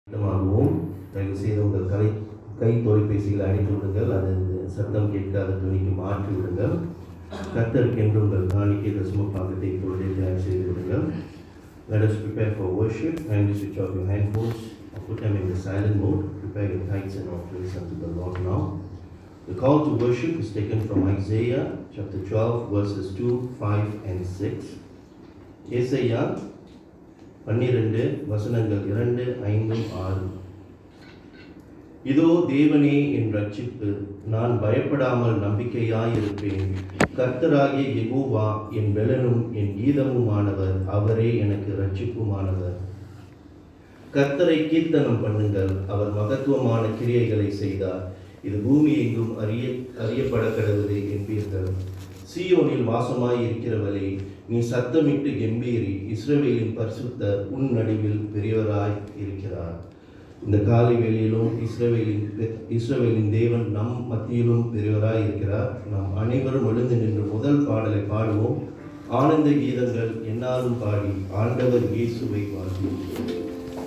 இடமாகவும் தயவு செய்து உங்கள் கலை கை தொலைபேசியில் அழைத்து விடுங்கள் அது சத்தம் கேட்காத துணிக்கு மாற்றி விடுங்கள் கர்த்தருக்கு என்று உங்கள் காணிக்கை தசம பாகத்தை இப்பொழுதே தயார் செய்து விடுங்கள் Let us prepare for worship. Kindly switch off your handphones or put them in the silent mode. Prepare your tithes and offerings unto the Lord now. The call to worship is taken from Isaiah chapter 12, verses 2, 5, and 6. ஏசையா பன்னிரண்டு வசனங்கள் இரண்டு ஐந்து ஆறு இதோ தேவனே என் ரட்சிப்பு நான் பயப்படாமல் நம்பிக்கையாயிருப்பேன் கர்த்தராகிய யெகோவா என் பெலனும் என் கீதமுமானவர் அவரே எனக்கு ரட்சிப்புமானவர் கர்த்தரை கீர்த்தனம் பண்ணுங்கள் அவர் மகத்துவமான கிரியைகளை செய்தார் இது பூமி எங்கும் அறிய அறியப்பட கடவுளே என்பீர்கள் சீயோனில் வாசமாய் இருக்கிறவளே நீ சத்தமிட்டு கெம்பீரி இஸ்ரவேலின் பரிசுத்தர் உன் நடுவில் பெரியவராய் இருக்கிறார் இந்த காலை வேளையிலும் இஸ்ரவேலின் இஸ்ரவேலின் தேவன் நம் மத்தியிலும் பெரியவராய் இருக்கிறார் நாம் அனைவரும் எழுந்து நின்று முதல் பாடலை பாடுவோம் ஆனந்த கீதங்கள் என்னாலும் பாடி ஆண்டவர் இயேசுவை வாழ்த்துகிறோம்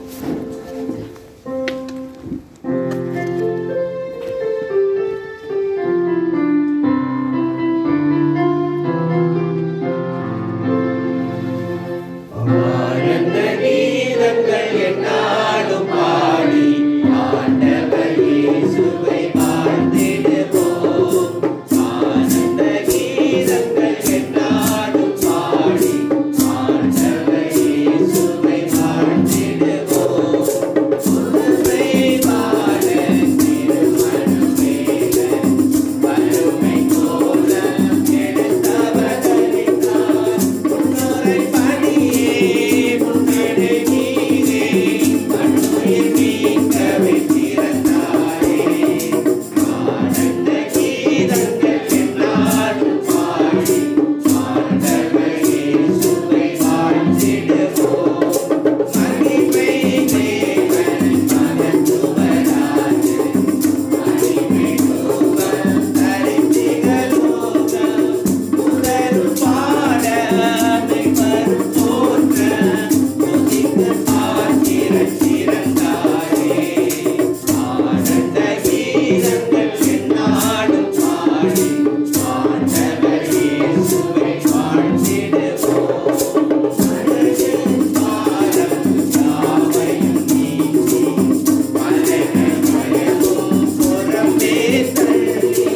ஆனந்த கீதங்கள் என்னாலும் பாடி ஆண்டவர் இயேசுவை வாழ்த்திடுவோம் ஆனந்த கீதங்கள் என்னாலும் பாடி ஆண்டவர் இயேசுவை வாழ்த்திடுவோம் புதுமை வாழ திருமணமேக வறுமை போல எடுத்தவதறிந்தார் முன்னோரை பணியே முன்னடை நீரே மண்ணுயிர் மீட்கவே திறந்தாரே ஆனந்த கீதங்கள் என்னாலும் பாடி ஆண்டவர் இயேசுவை வாழ்த்திடுவோம் மகிமை தேவன் மகத்துவராஜ் மகிமை ரூபம் தரித்திகலோகம் உடல் பாட மெய்மறு போற்ற துதிக்க பாத்திர சிறந்தாரே ஆனந்த கீதங்கள் என்னாலும் பாடி ஆண்டவர் இயேசுவை வாழ்த்திடுவோம் அழகின் பாரம் யாவையும் நீக்கி மலைகள் மயவும் புறம்பே தள்ளி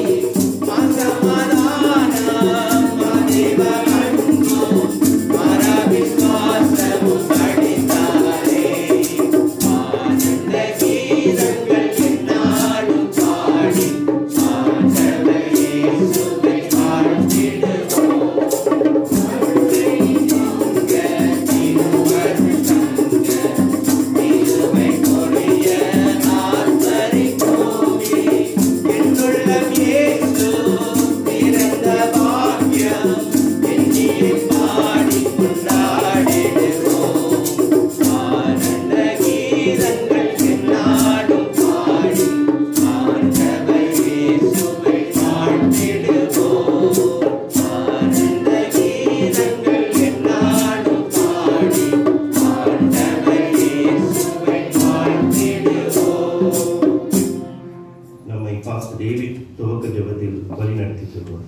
மசமாதானம் மதிவ அன்பும் மரவிசுவாசமும் அடித்தாரே ஆனந்த கீதங்கள் என்னாலும் பாடி ஆண்டவர் இயேசுவை வாழ்த்திடுவோம் வாழ்க்கை தொங்க திருவருள் தங்க திருமை பொழிய ஆர்ப்பரிப்போமே என்னுள்ளம் இயேசு பிறந்த பாக்கியம் எண்ணியை பாடி கொண்டாடிடுவோம் ஆனந்த கீதங்கள் என்னாலும் பாடி ஆண்டவர் இயேசுவை வாழ்த்திடுவோம் ஆனந்த கீதங்கள் என்னாலும் பாடி ஆண்டவர் இயேசுவை வாழ்த்திடுவோம் நம்மை பாஸ்டர் டேவிட் துவக்க ஜெபத்தில் வழிநடத்தி செல்வார்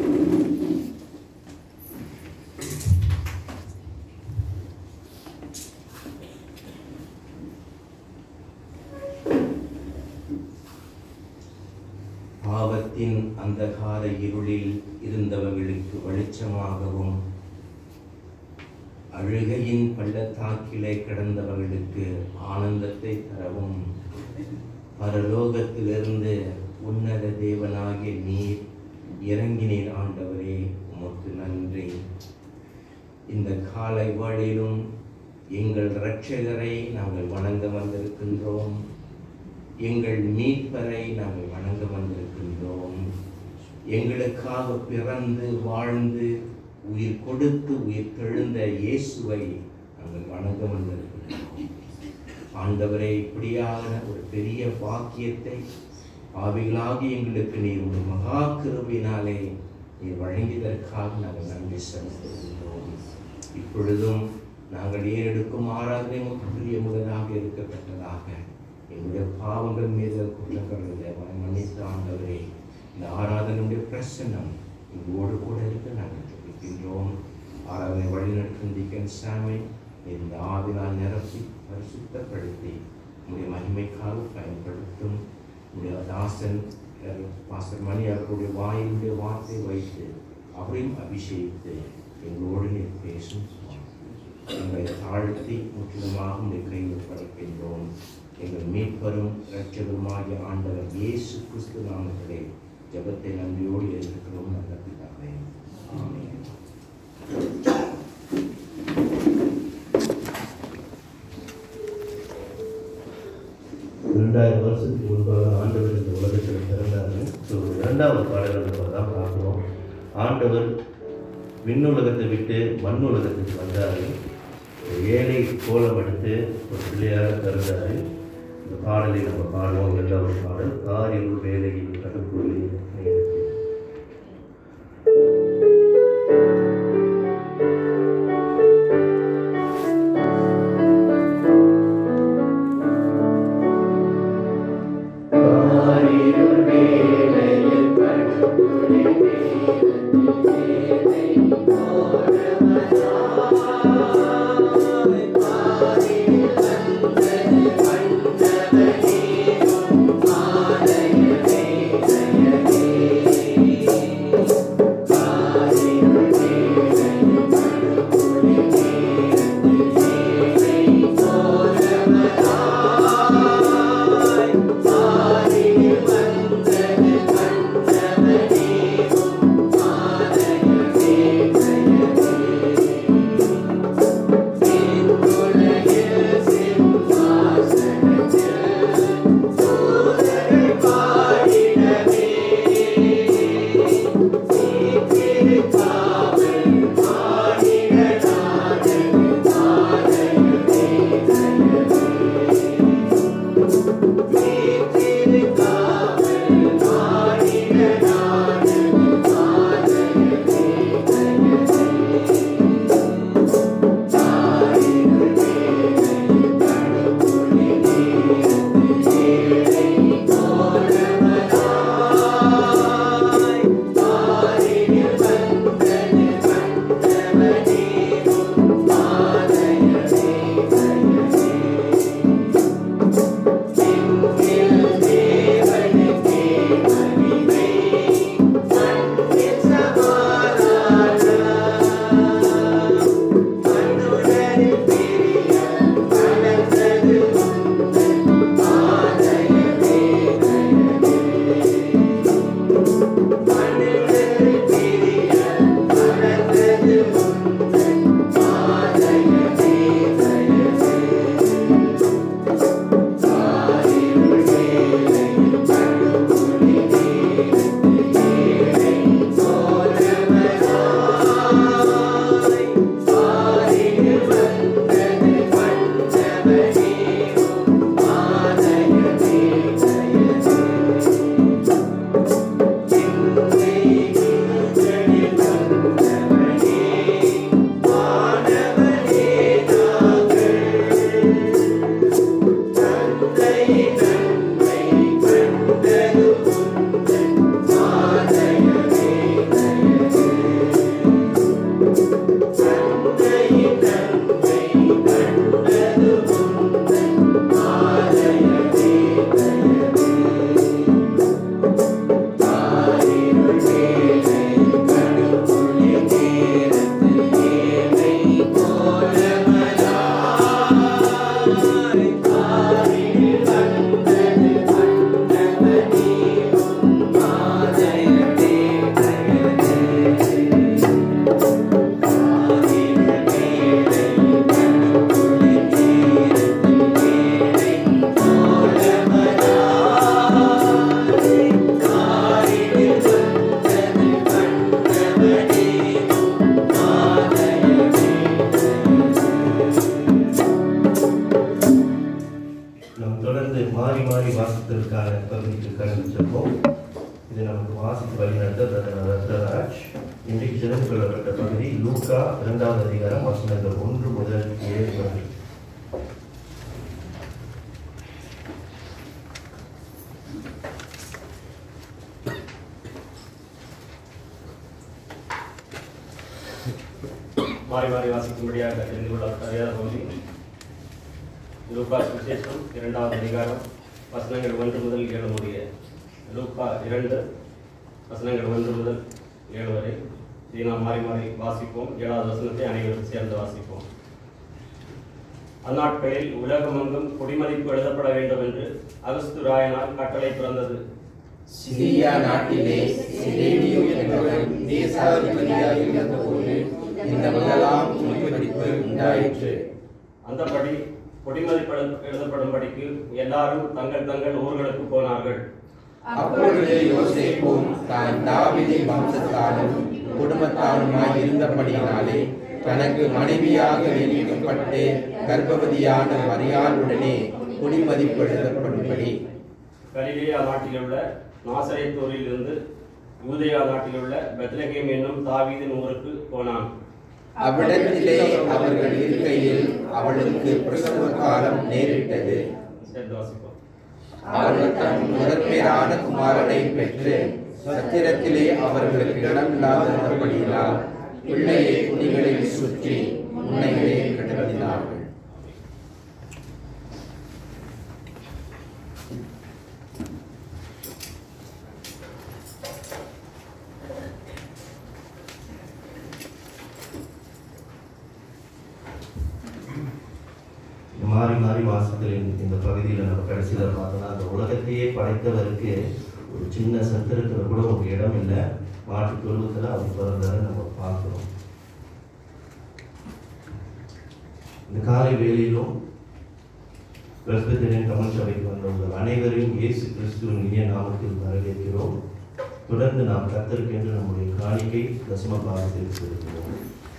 பாவத்தின் அந்தகார இருளில் இருந்தவர்களுக்கு வெளிச்சமாகவும் அழுகையின் பள்ளத்தாக்கிலே கிடந்தவர்களுக்கு ஆனந்தத்தை தரவும் பரலோகத்திலிருந்து உன்னத தேவனாகிய நீர் இறங்கினீர் ஆண்டவரே உமக்கு நன்றி இந்த காலை வேளையிலும் எங்கள் இரட்சகரை நாங்கள் வணங்க வந்திருக்கின்றோம் எங்கள் மீட்பரை நாங்கள் வணங்க வந்திருக்கின்றோம் எங்களுக்காக பிறந்து வாழ்ந்து உயிர் கொடுத்து உயிர் தெழுந்த இயேசுவை நாங்கள் வணங்க வந்திருக்கின்றோம் ஆண்டவரே இப்படியான ஒரு பெரிய பாக்கியத்தை ஆவிகளாகி எங்களுக்கு நீர் ஒரு மகா கிருபினாலே நீர் வழங்கியதற்காக நாங்கள் நன்றி செலுத்துகின்றோம் இப்பொழுதும் நாங்கள் ஏறெடுக்கும் ஆராதனை பிரியமுள்ளதாக இருக்கத்தக்கதாக எங்களுடைய பாவங்கள் மீது குற்றங்களை மன்னித்து ஆண்டவரே இந்த ஆராதனுடைய பிரசன்னம் எங்களோடு கூட இருக்க நாங்கள் ஜெபிக்கின்றோம் ஆராதனை வழிநடத்தும் டிக்கன் சாமி இந்த ஆவினால் நிரப்பி பரிசுத்தப்படுத்தி உடைய மகிமைக்காக பயன்படுத்தும் உடைய தாசன் அஹ், பாஸ்டர் மணி அவர்களுடைய வாயிலுடைய வார்த்தை வைத்து அவரையும் அபிஷேகித்து எங்களோடு நீர் பேசும் எங்களை தாழ்த்தி முற்றிலுமாக உடைய கையில் படைக்கின்றோம் எங்கள் மீட்பரும் இரட்சகருமாகிய ஆண்டவர் இயேசு கிறிஸ்து நாமத்திலே ஜெபத்தை நன்றியோடு இருக்கிறோம் நல்ல பிதாவே ஆமென் ரெண்டாயிரம் வருஷத்துக்கு முன்பாக ஆண்டவர் இந்த உலகத்தில் பிறந்தாருன்னு ஸோ இரண்டாவது பாடல் நம்ம தான் பார்க்குறோம் ஆண்டவர் விண்ணுலகத்தை விட்டு மண்ணுலகத்துக்கு வந்தார் ஒரு ஏழை கோலம் எடுத்து ஒரு பிள்ளையாக பிறந்தார் இந்த பாடலை நம்ம பாடுவோம் இரண்டாவது பாடல் காரியம் வேலையில் கடற்கொள்ளி நேரத்தில் நாம் தொடர்ந்து மாறி மாறி வாசித்ததற்கான பகுதிக்கு கடந்து செல்வோம் இது நமக்கு வாசித்து வழிநடத்த பிரதமர் ரத்னராஜ் இன்றைக்கு தெரிந்து கொள்ளப்பட்ட பகுதி லூக்கா இரண்டாவது அதிகாரம் வசனங்கள் ஒன்று முதல் ஏழு வரை மாறி மாறி வாசிக்கும்படியாக தெரிந்து கொள்ளப்பட்ட வேத பகுதி லூக்கா விசேஷம் இரண்டாவது அதிகாரம் வசனங்கள் ஒன்று முதல் ஏழு முடிய லூக்கா இரண்டு வசனங்கள் ஒன்று முதல் ஏழு வரை இதை நாம் மாறி மாறி வாசிப்போம் ஏழாவது வசனத்தை அனைவரும் சேர்ந்து வாசிப்போம் அந்நாட்களில் உலகமெங்கும் குடிமதிப்பு எழுதப்பட வேண்டும் என்று அகஸ்து ராயனால் கட்டளை பிறந்தது சிரியா நாட்டிலே சிரேனியு என்பவன் தேசாதிபதியாக இருந்தபோது இந்த முதலாம் குடிமதிப்பு உண்டாயிற்று அந்தபடி குடிமதிப்பு எழுத- எழுதப்படும்படிக்கு எல்லாரும் தங்கள் தங்கள் ஊர்களுக்கு போனார்கள் அப்பொழுது யோசேப்பும் தான் தாவீதின் வம்சத்தாலும் குடும்பத்தாலுமாய் இருந்தபடியினாலே தனக்கு மனைவியாக நியமிக்கப்பட்டு கர்ப்பவதியான மரியாளுடனே குடிமதிப்பு எழுதப்படும்படி கலிலேயா நாட்டிலுள்ள நாசரேத்தூரில் இருந்து யூதேயா நாட்டிலுள்ள பெத்லகேம் என்னும் தாவீதின் ஊருக்கு போனான் அவ்விடத்திலே அவர்கள் இருக்கையில் அவளுக்கு பிரசவ காலம் நேரிட்டது சேர்ந்து வாசிப்போம் அவர்கள் தன் முதற்பேரான குமாரனை பெற்று சத்திரத்திலே அவர்களுக்கு இடமில்லாதபடியினால் பிள்ளையை குடிகளில் சுற்றி முன்னைகளே கிடத்தினார்கள் மாறி மாறி வாசத்தில் இந்த பகுதியில் நம்ம கடைசியில் பார்த்தோம்னா அந்த உலகத்தையே படைத்தவருக்கு ஒரு சின்ன சத்திரத்தில் கூட ஒரு இடம் இல்லை மாட்டு தொழுவத்தில் அவர் பிறந்ததை நம்ம பார்க்குறோம் இந்த காலை வேளையிலும் பிரஸ்பத்திரியின் தமிழ் சபைக்கு வந்தவர்கள் அனைவரையும் இயேசு கிறிஸ்துவின் இனிய நாமத்தில் வரவேற்கிறோம் தொடர்ந்து நாம் கத்தருக்கென்று நம்முடைய காணிக்கை தசம பாகத்தில் செலுத்துவோம்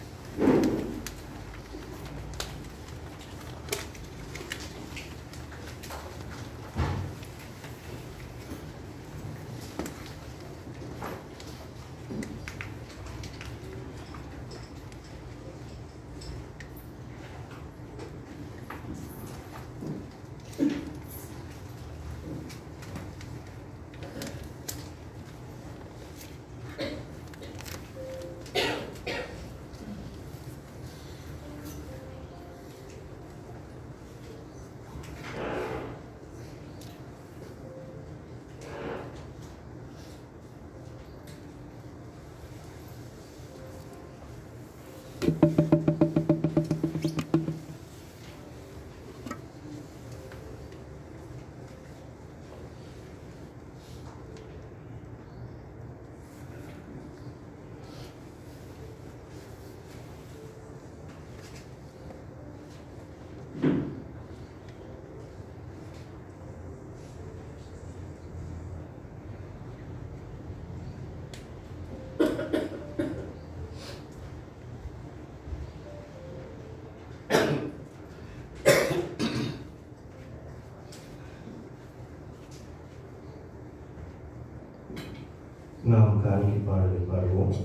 நாம் காணிக்கை பாடலை பாடுவோம்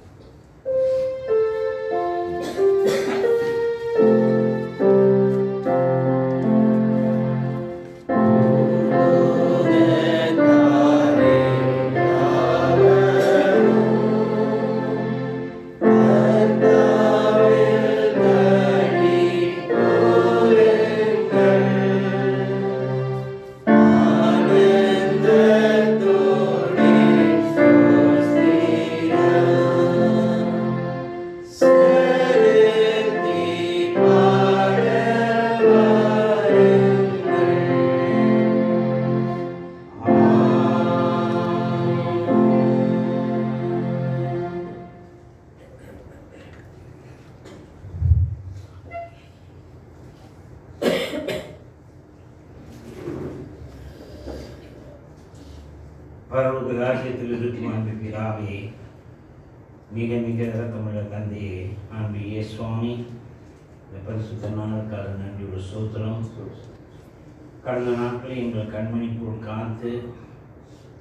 பரலோக ராஜ்யத்தில் இருக்கும் அன்பு பிதாவே மிக மிக இறக்கமுள்ள தந்தையே அன்பு ஏ சுவாமி இந்த பரிசுத்த நாளுக்காக நன்றியோட சோத்திரம் கடந்த நாட்களில் எங்கள் கண்மணி போல் காத்து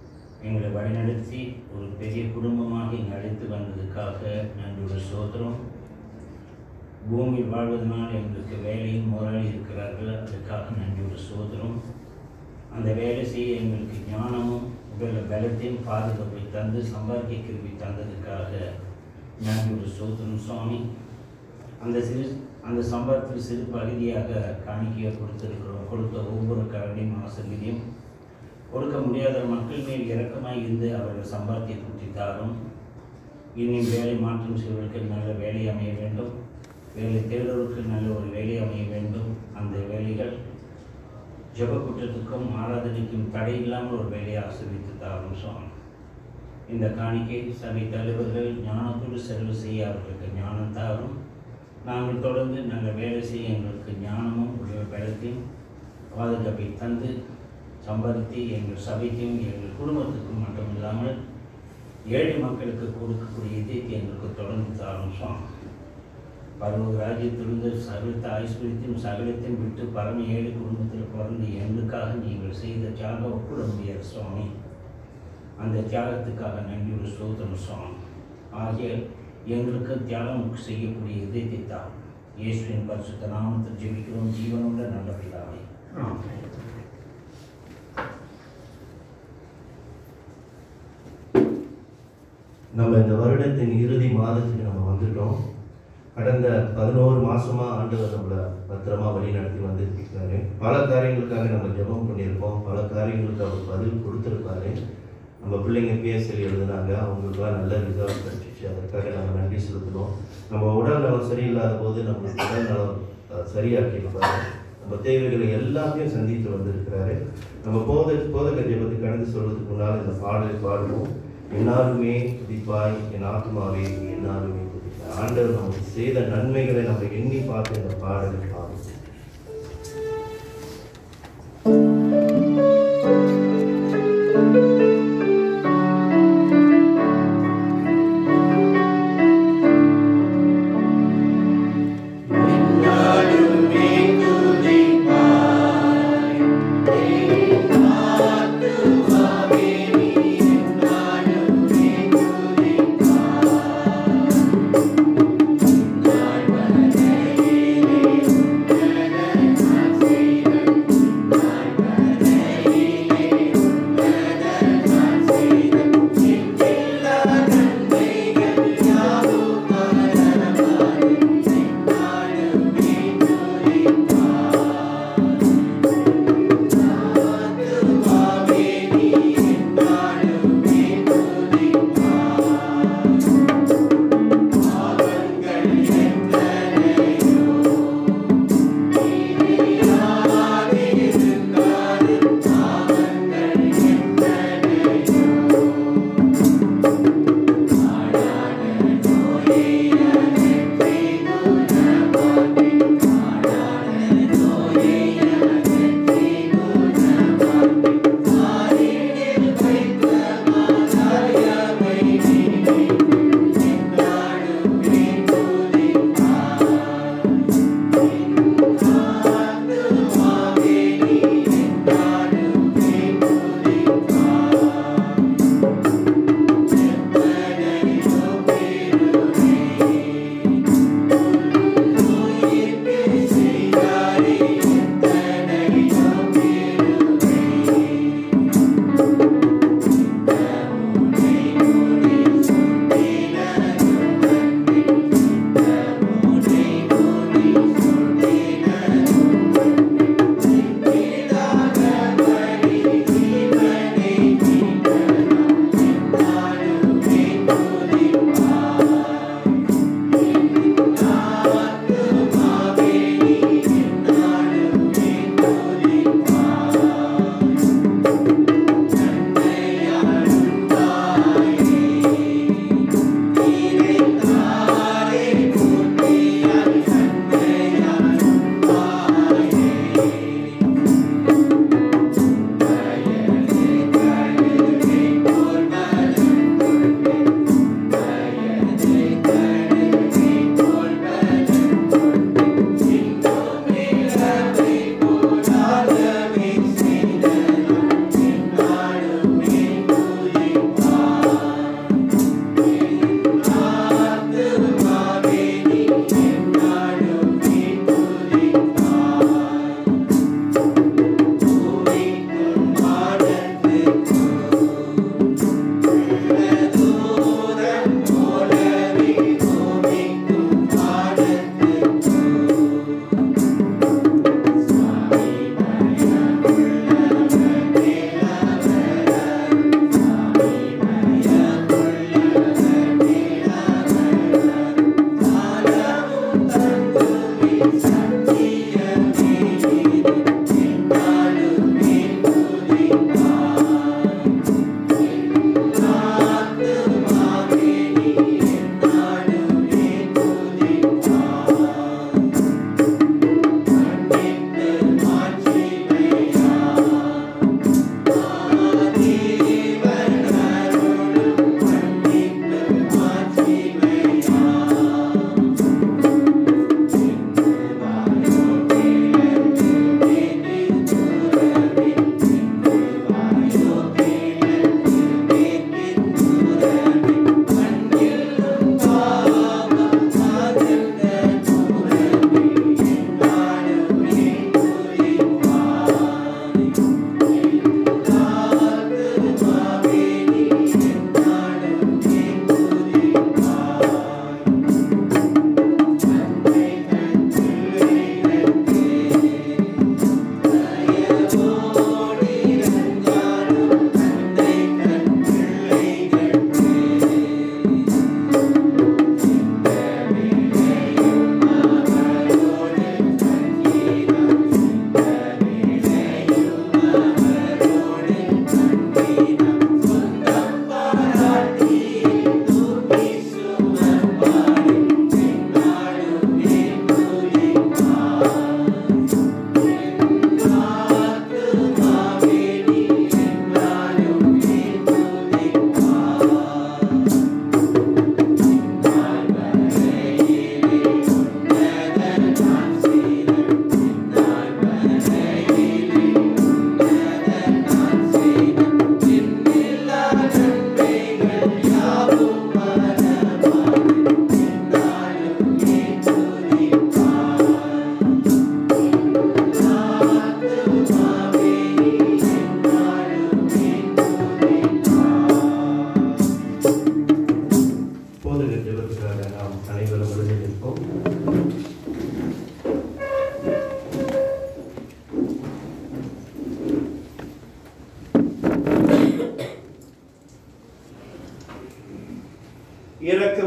எங்களை வழிநடத்தி ஒரு பெரிய குடும்பமாக இங்கே அழைத்து வந்ததுக்காக நன்றியோட சோதரம் பூமியில் வாழ்வதனால் எங்களுக்கு வேலையும் முதலாளி இருக்கிறார்கள் அதுக்காக நன்றியோட சோதரம் அந்த வேலை செய்ய எங்களுக்கு ஞானமும் உடல பலத்தையும் பாதுகாப்பை தந்து சம்பாதிக்க கிருபி தந்ததுக்காக நன்றியோட சோதரம் சுவாமி அந்த சிறு அந்த சம்பளத்தில் சிறு பகுதியாக காணிக்கையை கொடுத்திருக்கிறோம் கொடுத்த ஒவ்வொரு கரணையும் ஆசிரியரையும் கொடுக்க முடியாத மக்கள் மேல் இரக்கமாய் இருந்து அவர்கள் சம்பாத்திய கூட்டி தாரும் இன்னும் வேலை மாற்றம் செய்வதற்கு நல்ல வேலை அமைய வேண்டும் வேலை தேடுவதற்கு நல்ல ஒரு வேலை அமைய வேண்டும் அந்த வேலைகள் ஜெப குற்றத்துக்கும் ஆராதனைக்கும் தடை இல்லாமல் ஒரு வேலையை ஆசிரியத்து தாரும் சுவாமி இந்த காணிக்கை சபை தலைவர்கள் ஞானத்தோடு செலவு செய்ய அவர்களுக்கு ஞானம் தாரும் நாங்கள் தொடர்ந்து நல்ல வேலை செய்ய எங்களுக்கு ஞானமும் உடைய பலத்தையும் பாதுகாப்பை தந்து சம்பாதித்து எங்கள் சபைக்கும் எங்கள் குடும்பத்துக்கும் மட்டும் இல்லாமல் ஏழை மக்களுக்கு கொடுக்கக்கூடிய இதயத்தை எங்களுக்கு தொடர்ந்து தாரும் சுவாமி பரவ ராஜ்யத்திலிருந்து சகலத்தை ஐஸ்வர்யத்தையும் சகலத்தையும் விட்டு பரம ஏழை குடும்பத்தில் பிறந்து எங்களுக்காக நீங்கள் செய்த தியாகம் ஒப்பிட முடியாது சுவாமி அந்த தியாகத்துக்காக நன்றியோடு சோதனம் சுவாமி ஆகிய எங்களுக்கு தியாகம் செய்யக்கூடிய இதயத்தை தான் இயேசுவின் பரிசுத்த நாமத்தில் ஜெபிக்கிறோம் ஜீவனுள்ள நல்ல பிதாவே நம்ம இந்த வருடத்தின் இறுதி மாதத்துக்கு நம்ம வந்துட்டோம் கடந்த பதினோரு மாசமா ஆண்டவர் நம்மளை பத்திரமா வழி நடத்தி வந்துட்டு இருக்காரு பல காரியங்களுக்காக நம்ம ஜெபம் பண்ணியிருக்கோம் பல காரியங்களுக்கு அவர் பதில் கொடுத்துருக்காரு நம்ம பிள்ளைங்க பிஎஸ்எல் எழுதுனாங்க அவங்களுக்குலாம் நல்ல ரிசல்ட் கிடைச்சிச்சு அதற்காக நம்ம நன்றி செலுத்துறோம் நம்ம உடல் நலம் சரியில்லாத போது நம்மளுக்கு உடல் நலம் அஹ், சரியாக்கியிருப்பாரு நம்ம தேவைகளை எல்லாத்தையும் சந்தித்து வந்திருக்கிறாரு நம்ம போத போதக ஜெபத்துக்கு கடந்து சொல்வதற்கு முன்னால் இந்த பாடலை பாடுவோம் என்னாலுமே துதிப்பாய் என் ஆத்மாவே என்னாலுமே துதிப்பாய் ஆண்டவர் நமக்கு செய்த நன்மைகளை நம்ம எண்ணி பார்த்து இந்த பாடலை பாடுவோம் என்னாலுமே துதிப்பாய் ஆத்துமாவே நீ என்னாலுமே துதிப்பாய் நாள் வரையிலே உன்னத நான் செய்த நாள் வரையிலே உன்னத நான் செய்த எண்ணில்லா நன்மைகள் யாவும் மரணமாய் என்னாலுமே துதிப்பாய்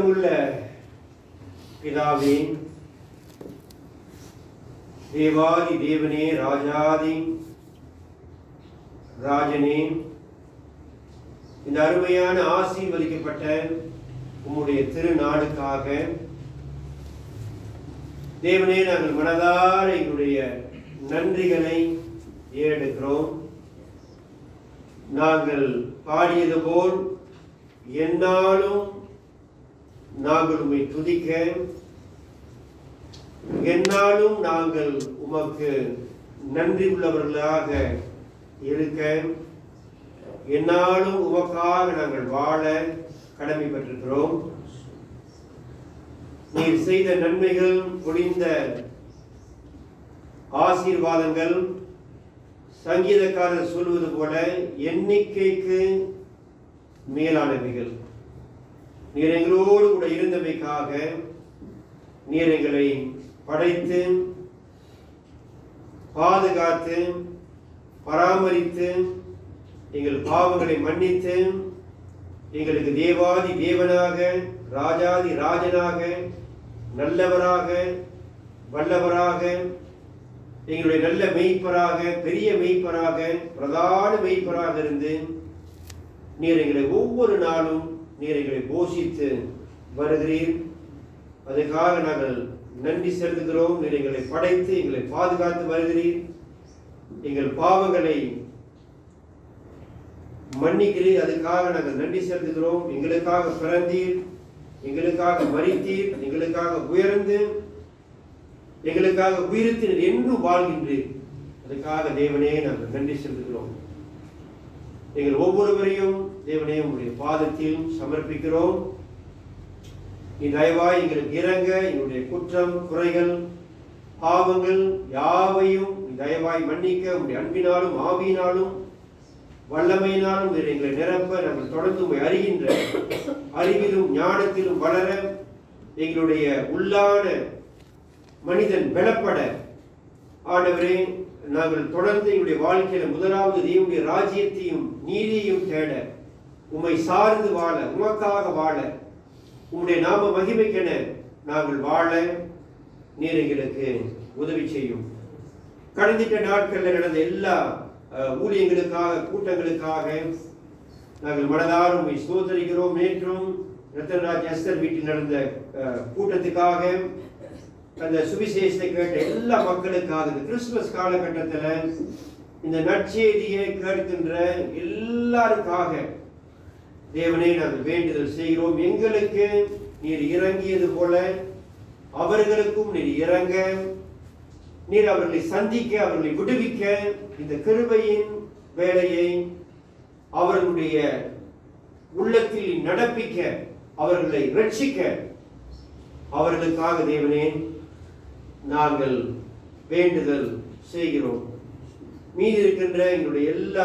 இரக்கமுள்ள பிதாவே தேவாதி தேவனே ராஜாதி ராஜனே இந்த அருமையான ஆசீர்வதிக்கப்பட்ட உம்முடைய திருநாளுக்காக தேவனே நாங்கள் மனதார எங்களுடைய நன்றிகளை ஏறெடுக்கிறோம் நாங்கள் பாடியது போல் எந்நாளும் நாங்கள் உம்மை துதிக்க எந்நாளும் நாங்கள் உமக்கு நன்றி உள்ளவர்களாக இருக்க எந்நாளும் உமக்காக நாங்கள் வாழ கடமைப்பட்டிருக்கிறோம் நீர் செய்த நன்மைகள் பொழிந்த ஆசீர்வாதங்கள் சங்கீதக்காரர் சொல்வது போல எண்ணிக்கைக்கு மேலானவைகள் நீர் எங்களோடு கூட இருந்தமைக்காக நீர் எங்களை படைத்து பாதுகாத்து பராமரித்து எங்கள் பாவங்களை மன்னித்து எங்களுக்கு தேவாதி தேவனாக ராஜாதி ராஜனாக நல்லவராக வல்லவராக எங்களுடைய நல்ல மெய்ப்பராக பெரிய மெய்ப்பராக பிரதான மெய்ப்பராக இருந்து நீர் எங்களை ஒவ்வொரு நாளும் நீர் எங்களை போஷித்து வருகிறீர் அதுக்காக நாங்கள் நன்றி செலுத்துகிறோம் நீர் எங்களை படைத்து எங்களை பாதுகாத்து வருகிறீர் எங்கள் பாவங்களை மன்னிக்கிறீர் அதுக்காக நாங்கள் நன்றி செலுத்துகிறோம் எங்களுக்காக பிறந்தீர் எங்களுக்காக மறித்தீர் எங்களுக்காக உயர்ந்து எங்களுக்காக உயிர்த்தினர் என்றும் வாழ்கின்றீர் அதுக்காக தேவனே நாங்கள் நன்றி செலுத்துகிறோம் எங்கள் ஒவ்வொருவரையும் தேவனே உங்களுடைய பாதத்தில் சமர்ப்பிக்கிறோம் நீ தயவாய் எங்களுக்கு இறங்க எங்களுடைய குற்றம் குறைகள் பாவங்கள் யாவையும் நீ தயவாய் மன்னிக்க உங்களுடைய அன்பினாலும் ஆவியினாலும் வல்லமையினாலும் நீர் எங்களை நிரப்ப நாங்கள் தொடர்ந்து உம்மை அறிகின்ற அறிவிலும் ஞானத்திலும் வளர எங்களுடைய உள்ளான மனிதன் பலப்பட ஆண்டவரே நாங்கள் தொடர்ந்து எங்களுடைய வாழ்க்கையில முதலாவது தேவனுடைய ராஜ்யத்தையும் நீதியையும் தேட உம்மை சார்ந்து வாழ உமக்காக வாழ உம்முடைய நாம மகிமைக்கென நாங்கள் வாழ நீர் எங்களுக்கு உதவி செய்யும் கடந்திட்ட நாட்களில் நடந்த எல்லா அஹ், ஊழியங்களுக்காக கூட்டங்களுக்காக நாங்கள் மனதார உம்மை சோதரிக்கிறோம் நேற்றும் ரத்தனராஜ் எஸ்தர் வீட்டில் நடந்த அஹ், கூட்டத்துக்காக அந்த சுவிசேஷத்தை கேட்ட எல்லா மக்களுக்காக இந்த கிறிஸ்துமஸ் காலகட்டத்தில் இந்த நற்செய்தியை கேட்கின்ற எல்லாருக்காக தேவனே நாங்கள் வேண்டுதல் செய்கிறோம் எங்களுக்கு நீர் இறங்கியது போல அவர்களுக்கும் நீர் இறங்க நீர் அவர்களை சந்திக்க அவர்களை விடுவிக்க இந்த கிருபையின் வேலையை அவர்களுடைய உள்ளத்தில் நடப்பிக்க அவர்களை ரட்சிக்க அவர்களுக்காக தேவனே நாங்கள் வேண்டுதல் செய்கிறோம் மீதி இருக்கின்ற எங்களுடைய எல்லா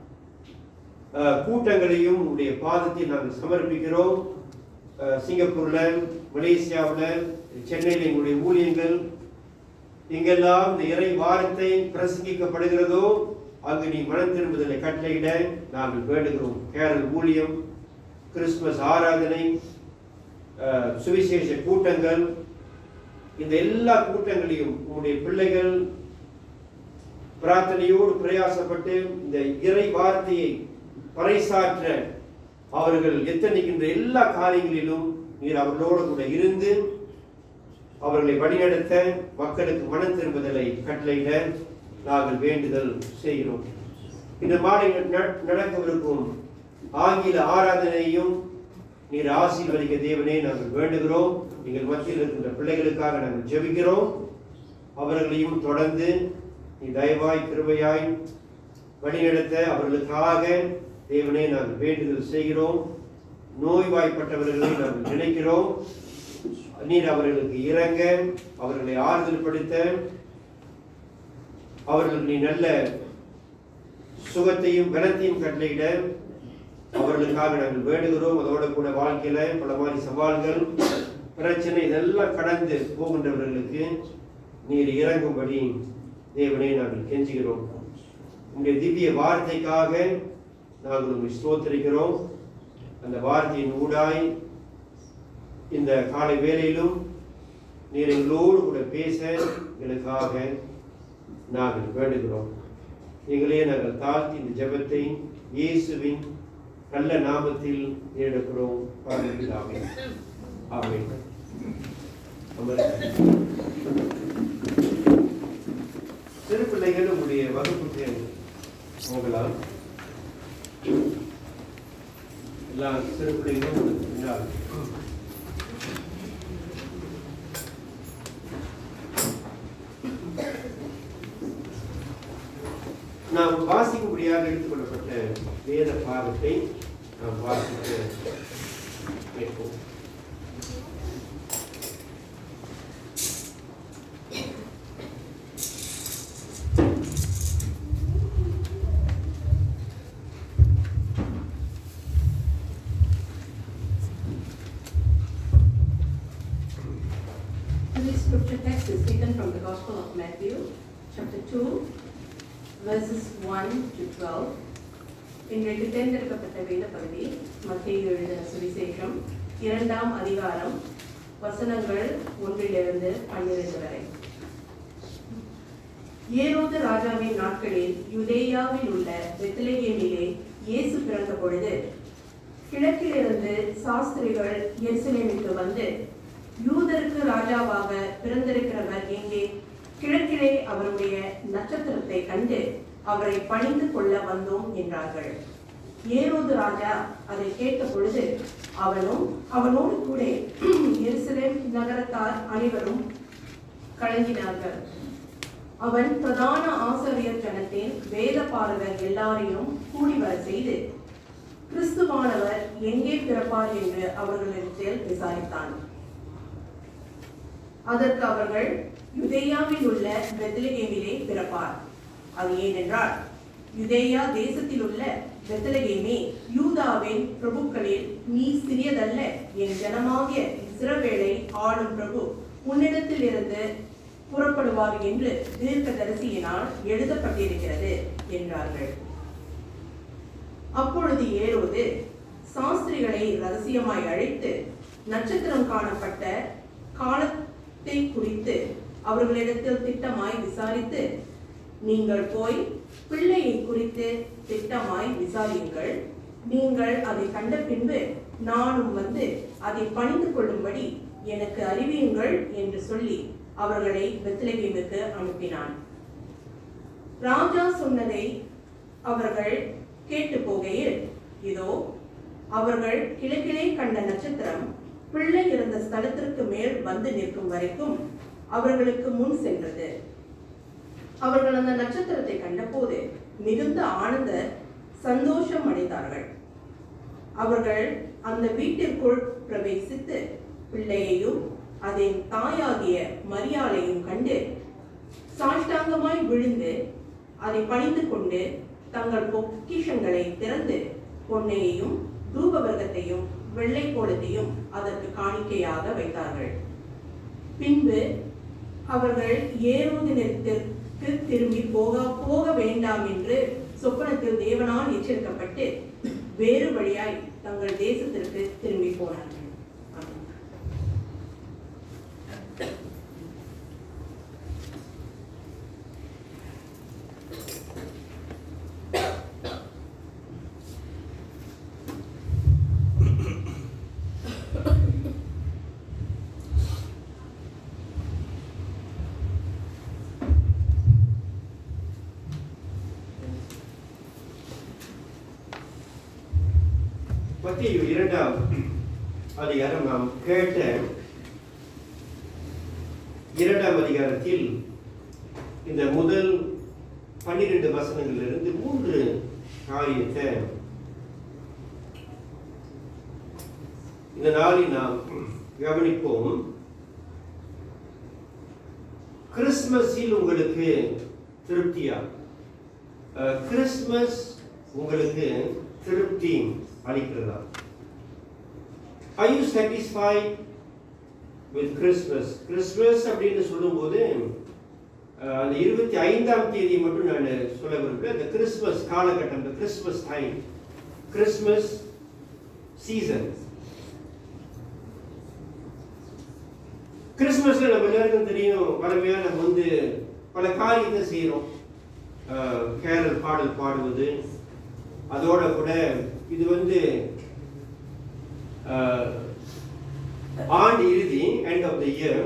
அஹ், கூட்டங்களையும் உங்களுடைய பாதத்தில் நாங்கள் சமர்ப்பிக்கிறோம் அஹ், சிங்கப்பூர்ல மலேசியாவில் சென்னையில் எங்களுடைய ஊழியங்கள் எங்கெல்லாம் இந்த இறை வாரத்தை பிரசங்கிக்கப்படுகிறதோ அங்கு நீ மனம் திரும்புதலை கட்டளையிட நாங்கள் வேண்டுகிறோம் கேரள் ஊழியம் கிறிஸ்துமஸ் ஆராதனை அஹ், சுவிசேஷ கூட்டங்கள் இந்த எல்லா கூட்டங்களையும் உங்களுடைய பிள்ளைகள் பிரார்த்தனையோடு பிரயாசப்பட்டு இந்த இறை வார்த்தையை பறைசாற்ற அவர்கள் எத்தனைக்கின்ற எல்லா காரியங்களிலும் நீர் அவர்களோடு கூட இருந்து அவர்களை வழிநடத்த மக்களுக்கு மனம் திரும்புதலை கட்டளையிட நாங்கள் வேண்டுதல் செய்கிறோம் இந்த மாலை நட- நடக்கவிருக்கும் ஆங்கில ஆராதனையும் நீர் ஆசீர்வதிக்க தேவனே நாங்கள் வேண்டுகிறோம் எங்கள் மத்தியில் இருக்கின்ற பிள்ளைகளுக்காக நாங்கள் ஜெபிக்கிறோம் அவர்களையும் தொடர்ந்து நீ தயவாய் கிருபையாய் வழிநடத்த அவர்களுக்காக தேவனே நாங்கள் வேண்டுதல் செய்கிறோம் நோய்வாய்ப்பட்டவர்களை நாங்கள் நினைக்கிறோம் நீர் அவர்களுக்கு இறங்க அவர்களை ஆறுதல் படுத்த அவர்களுக்கு நீ நல்ல சுகத்தையும் பலத்தையும் கட்டளையிட அவர்களுக்காக நாங்கள் வேண்டுகிறோம் அதோட கூட வாழ்க்கையில பல மாதிரி சவால்கள் பிரச்சனை இதெல்லாம் கடந்து போகின்றவர்களுக்கு நீர் இறங்கும்படி தேவனே நாங்கள் கெஞ்சுகிறோம் உங்களுடைய திவ்ய வார்த்தைக்காக நாங்கள் உங்களை ஸ்தோத்திரிக்கிறோம் அந்த வார்த்தையின் ஊடாய் இந்த காலை வேளையிலும் நீர் எங்களோடு கூட பேச எங்களுக்காக நாங்கள் வேண்டுகிறோம் எங்களே நாங்கள் தாழ்த்தி இந்த ஜெபத்தை இயேசுவின் நல்ல நாமத்தில் எடுக்கிறோம் பாருங்களாமே ஆமென் அமருங்கள். சிறு பிள்ளைகள் உங்களுடைய வகுப்புக்கு போகலாம் எல்லா சிறு பிள்ளைகளும் உங்களுக்கு பின்னால் நாம் வாசிக்கும்படியாக எடுத்துக்கொள்ளப்பட்ட வேத பாகத்தை நாம் வாசிக்க கேட்போம் Today's scripture text is taken from the Gospel of Matthew, chapter 2, verses 1 to 12. இன்றைக்கு தேர்ந்தெடுக்கப்பட்ட வேத பகுதி மத்திய எழுதின சுவிசேஷம் இரண்டாம் அதிகாரம் வசனங்கள் ஒன்றிலிருந்து பன்னிரண்டு வரை ஏரோது ராஜாவின் நாட்களில் யூதேயாவில் உள்ள பெத்லகேமிலே இயேசு பிறந்த பொழுது கிழக்கிலிருந்து சாஸ்திரிகள் எருசலேமுக்கு வந்து யூதருக்கு ராஜாவாக பிறந்திருக்கிறவர் எங்கே கிழக்கிலே அவருடைய நட்சத்திரத்தை கண்டு அவரை பணிந்து கொள்ள வந்தோம் என்றார்கள் ஏரோது ராஜா அதை கேட்ட பொழுது அவனும் அவனோடு கூட எருசலேம் நகரத்தார் அனைவரும் கலங்கினார்கள் அவன் பிரதான ஆசிரியர் ஜனத்தின் வேத பாரகர் எல்லாரையும் கூடி வர செய்து கிறிஸ்துவானவர் எங்கே பிறப்பார் என்று அவர்களிடத்தில் விசாரித்தான் அதற்கு அவர்கள் யுதேயாவில் உள்ள பெத்லகேமிலே பிறப்பார் அது ஏனென்றால் யுதேயா தேசத்தில் உள்ள பெத்லகேமே யூதாவின் பிரபுக்களில் நீ சிறியதல்ல என் ஜனமாகிய இஸ்ரவேலை ஆளும் பிரபு உன்னிடத்தில் இருந்து புறப்படுவார் என்று தீர்க்கதரிசியினால் எழுதப்பட்டிருக்கிறது என்றார்கள் அப்பொழுது ஏரோது சாஸ்திரிகளை ரகசியமாய் அழைத்து நட்சத்திரம் காணப்பட்ட காலத்தை குறித்து அவர்களிடத்தில் திட்டமாய் விசாரித்து நீங்கள் போய் பிள்ளையை குறித்து திட்டமாய் விசாரியுங்கள் நீங்கள் அதை கண்ட பின்பு நானும் வந்து அதை பணிந்து கொள்ளும்படி எனக்கு அறிவியுங்கள் என்று சொல்லி அவர்களை பெத்லகேமுக்கு அனுப்பினான் ராஜா சொன்னதை அவர்கள் கேட்டு போகையில் இதோ அவர்கள் கிழக்கிலே கண்ட நட்சத்திரம் பிள்ளை இருந்த ஸ்தலத்திற்கு மேல் வந்து நிற்கும் வரைக்கும் அவர்களுக்கு முன் சென்றது அவர்கள் அந்த நட்சத்திரத்தை கண்டபோது மிகுந்த ஆனந்த சந்தோஷம் அடைந்தார்கள் அவர்கள் அந்த வீட்டிற்குள் பிரவேசித்து பிள்ளையையும் அதன் தாயாகிய மரியாளையும் கண்டு சாஷ்டாங்கமாய் விழுந்து அதை பணிந்து கொண்டு தங்கள் பொக்கிஷங்களை திறந்து பொன்னையையும் தூபவர்க்கத்தையும் வெள்ளை கோலத்தையும் அதற்கு காணிக்கையாக வைத்தார்கள் பின்பு அவர்கள் ஏரோதினத்திற்கு திரும்பி போக போக வேண்டாம் என்று சொப்பனத்தில் தேவனால் எச்சரிக்கப்பட்டு வேறு வழியாய் தங்கள் தேசத்திற்கு திரும்பி போனார்கள் ஆமென். மத்திய இரண்டாம் அதிகாரம் நாம் கேட்ட இரண்டாம் அதிகாரத்தில் இந்த முதல் பன்னிரண்டு வசனங்களிலிருந்து மூன்று காரியத்தை இந்த நாளில் நாம் கவனிப்போம் கிறிஸ்மஸில் உங்களுக்கு திருப்தியா அஹ், கிறிஸ்மஸ் உங்களுக்கு திருப்தி அளிக்கிறதா Are you satisfied with Christmas? Christmas அப்படின்னு சொல்லும்போது அஹ், அந்த இருபத்தி ஐந்தாம் தேதி மட்டும் நான் சொல்ல விரும்புகிறேன் இந்த கிறிஸ்மஸ் காலகட்டம் இந்த கிறிஸ்மஸ் டைம் கிறிஸ்மஸ் சீசன் கிறிஸ்மஸ்ல நம்ம எல்லாருக்கும் தெரியும் வளமையா நம்ம வந்து பல காரியத்தை செய்கிறோம் கேரல் பாடல் பாடுவது அதோட கூட இது வந்து அஹ், ஆண்டு இறுதி எண்ட் ஆஃப் த இயர்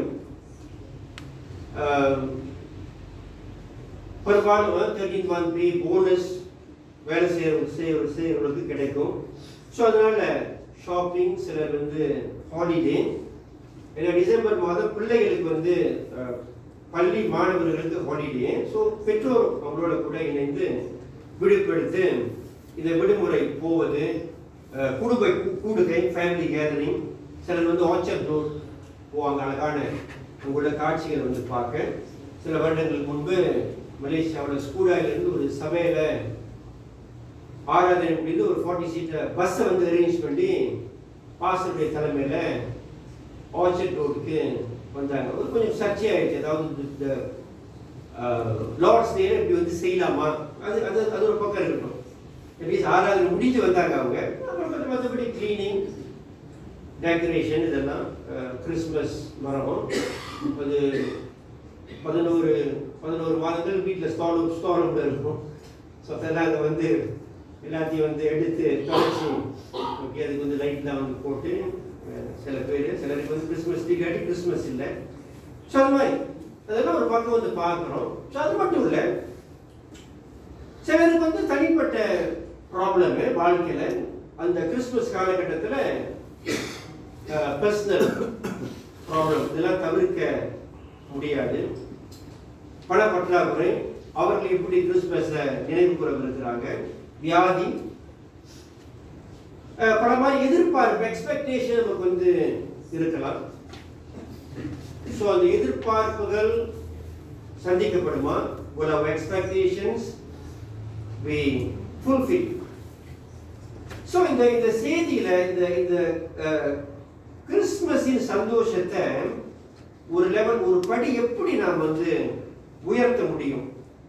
பெரும்பாலும் தேர்ட்டீன் மந்த் பே போனஸ் வேலை செய்ய செய்ய செய்யறவங்களுக்கு கிடைக்கும் ஸோ அதனால ஷாப்பிங் சிலர் வந்து ஹாலிடே ஏன்னா டிசம்பர் மாதம் பிள்ளைகளுக்கு வந்து அஹ், பள்ளி மாணவர்களுக்கு ஹாலிடே ஸோ பெற்றோர் அவங்களோட கூட இணைந்து விடுப்பெடுத்து இந்த விடுமுறை போவது அஹ், குடும்ப கூ- கூடுகை ஃபேமிலி கேதரிங் சிலர் வந்து ஆர்ச்சர்ட் ரோட் போவாங்க அழகான உங்களோட காட்சிகள் வந்து பார்க்க சில வருடங்களுக்கு முன்பு மலேசியாவில் ஸ்கூடாயிலிருந்து ஒரு சபையில ஆராதனை முடிந்து ஒரு ஃபார்ட்டி சீட்டர் பஸ்ஸை வந்து அரேஞ்ச் பண்ணி பாஸ்டருடைய தலைமையில ஆர்ச்சர்ட் ரோடுக்கு வந்தாங்க ஒரு கொஞ்சம் சர்ச்சையாயிடுச்சு அதாவது இந்த லார்ட்ஸ் டேல இப்படி வந்து செய்யலாமா அது அது அது ஒரு பக்கம் இருக்கட்டும் அட்லீஸ்ட் ஆராதனை முடிஞ்சு வந்தாங்க அவங்க அப்புறம் மத்த- மற்றபடி கிளீனிங் டெக்கரேஷன் இதெல்லாம் அஹ், கிறிஸ்மஸ் மரம் அது பதினோரு பதினோரு மாதங்கள் வீட்டில் ஸ்டாலும் ஸ்டாலும் இருக்கும் ஸோ அதெல்லாம் அங்கே வந்து எல்லாத்தையும் வந்து எடுத்து தொடச்சி ஓகே அதுக்கு வந்து லைட்லாம் வந்து போட்டு அஹ், சில பேர் சிலருக்கு வந்து கிறிஸ்மஸ் ட்ரீ காட்டி கிறிஸ்மஸ் இல்லை ஸோ அது மாதிரி அதெல்லாம் ஒரு பக்கம் வந்து பார்க்குறோம் ஸோ அது மட்டும் இல்லை சிலருக்கு வந்து தனிப்பட்ட ப்ராப்ளமு வாழ்க்கையில் அந்த கிறிஸ்மஸ் காலகட்டத்தில் பர்சனல் ப்ராப்ளம் இதெல்லாம் தவிர்க்க முடியாது பண பற்றாக்குறை அவர்கள் எப்படி கிறிஸ்மஸை நினைவு கூறவிருக்கிறாங்க வியாதி அஹ், பல மாதிரி எதிர்பார்ப்பு எக்ஸ்பெக்டேஷன் நமக்கு வந்து இருக்கலாம் ஸோ அந்த எதிர்பார்ப்புகள் சந்திக்கப்படுமா will our expectations be fulfilled so இந்த இந்த செய்தியில இந்த இந்த அஹ், கிறிஸ்துமஸின் சந்தோஷத்தை ஒரு லெவல் ஒரு படி எப்படி நாம் வந்து உயர்த்த முடியும்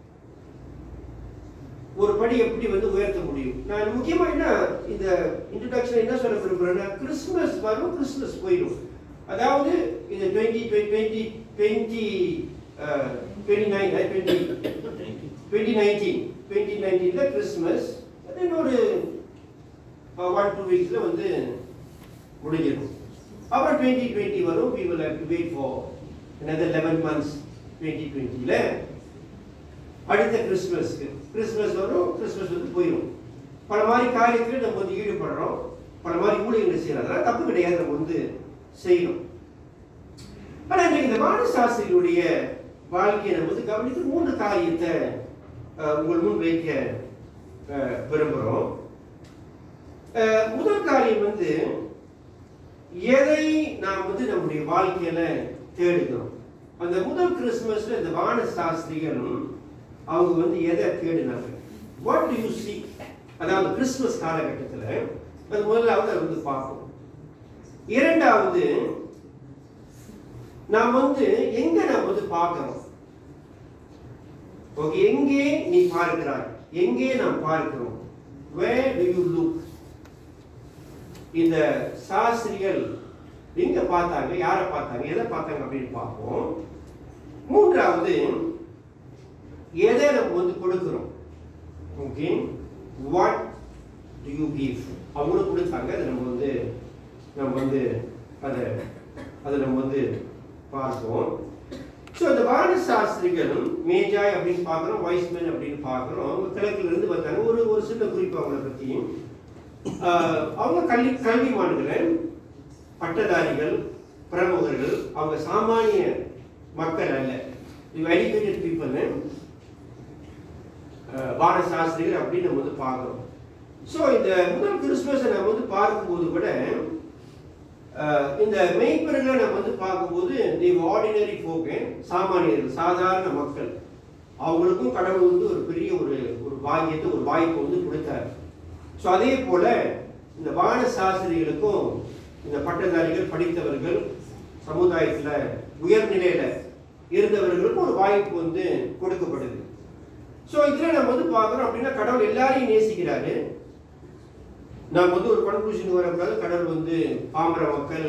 ஒரு படி எப்படி வந்து உயர்த்த முடியும் நான் முக்கியமா என்ன இந்த இன்ட்ரடக்ஷன் என்ன சொல்ல விரும்புறேன்னா கிறிஸ்துமஸ் வரும் கிறிஸ்துமஸ் போயிடும் அதாவது இந்த twenty twenty twenty twenty nine twenty twenty nineteen twenty நைன்டீனில் கிறிஸ்மஸ் அது இன்னொரு ஒன் டூ வீக்ஸில் வந்து முடிஞ்சிடும் அப்புறம் டுவெண்ட்டி டுவெண்ட்டி வரும் we will have to wait for another eleven months twenty டுவெண்ட்டியில் அடுத்த கிறிஸ்மஸ்க்கு கிறிஸ்மஸ் வரும் கிறிஸ்மஸ் வந்து போயிடும் பல மாதிரி காரியத்தில் நம்ம வந்து ஈடுபடுறோம் பல மாதிரி ஊழியங்களை செய்யறோம் அதெல்லாம் தப்பு கிடையாது நம்ம வந்து செய்யணும் ஆனா இன்றைக்கு இந்த வானசாஸ்திரியுடைய வாழ்க்கையை நம்ம வந்து கவனித்து மூன்று காரியத்தை அஹ், உங்கள் முன் வைக்க அஹ், விரும்புகிறோம் அஹ், முதல் காரியம் வந்து எதை நாம் வந்து நம்முடைய வாழ்க்கையில தேடுகிறோம் அந்த முதல் கிறிஸ்துமஸ்ல இந்த வான சாஸ்திரிகளும் அவங்க வந்து எதை தேடினாங்க வாட் டு யூ see அதாவது கிறிஸ்துமஸ் காலகட்டத்தில் அது முதலாவது அதை வந்து பார்ப்போம் இரண்டாவது நாம் வந்து எங்க நாம் வந்து பார்க்கிறோம் ஓகே எங்கே நீ பார்க்கிறாய் எங்கே நாம் பார்க்கிறோம் where do you look இந்த சாஸ்திரிகள் எங்க பார்த்தாங்க யாரை பார்த்தாங்க எதை பார்த்தாங்க அப்படின்னு பார்ப்போம் மூன்றாவது எதை நம்ம வந்து கொடுக்கிறோம் okay what do you give அவங்களும் கொடுத்தாங்க அதை நம்ம வந்து நம்ம வந்து அதை அதை நம்ம வந்து பார்ப்போம் ஸோ இந்த வான சாஸ்திரிகளும் மேஜாய் அப்படின்னு பார்க்குறோம் வைஸ்மேன் அப்படின்னு பார்க்குறோம் அவங்க கிழக்குல இருந்து வந்தாங்க ஒரு ஒரு சின்ன குறிப்பு அவங்கள பற்றியும் ஆஹ் அவங்க கல்வி கல்விமான்கள் பட்டதாரிகள் பிரமுகர்கள் அவங்க சாமானிய மக்கள் அல்ல இது எஜுகேட்டட் பீப்புள் வான சாஸ்திரிகள் அப்படின்னு நம்ம வந்து பார்க்குறோம் ஸோ இந்த முதல் கிறிஸ்துமஸை நம்ம வந்து பார்க்கும்போது கூட ஆஹ் இந்த மெய்ப்பர்களை நம்ம வந்து பார்க்கும்போது தி ஆர்டினரி ஃபோக்கு சாமானியர்கள் சாதாரண மக்கள் அவங்களுக்கும் கடவுள் வந்து ஒரு பெரிய ஒரு ஒரு பாக்கியத்தை ஒரு வாய்ப்பை வந்து கொடுத்தார் ஸோ அதே போல இந்த வான சாஸ்திரிகளுக்கும் இந்த பட்டதாரிகள் படித்தவர்கள் சமுதாயத்தில் உயர்நிலையில இருந்தவர்களுக்கும் ஒரு வாய்ப்பு வந்து கொடுக்கப்படுது ஸோ இதில் நம்ம வந்து பார்க்குறோம் அப்படின்னா கடவுள் எல்லாரையும் நேசிக்கிறாரு நாம் வந்து ஒரு கன்க்ளூஷன் வரக்கூடாது கடவுள் வந்து பாமர மக்கள்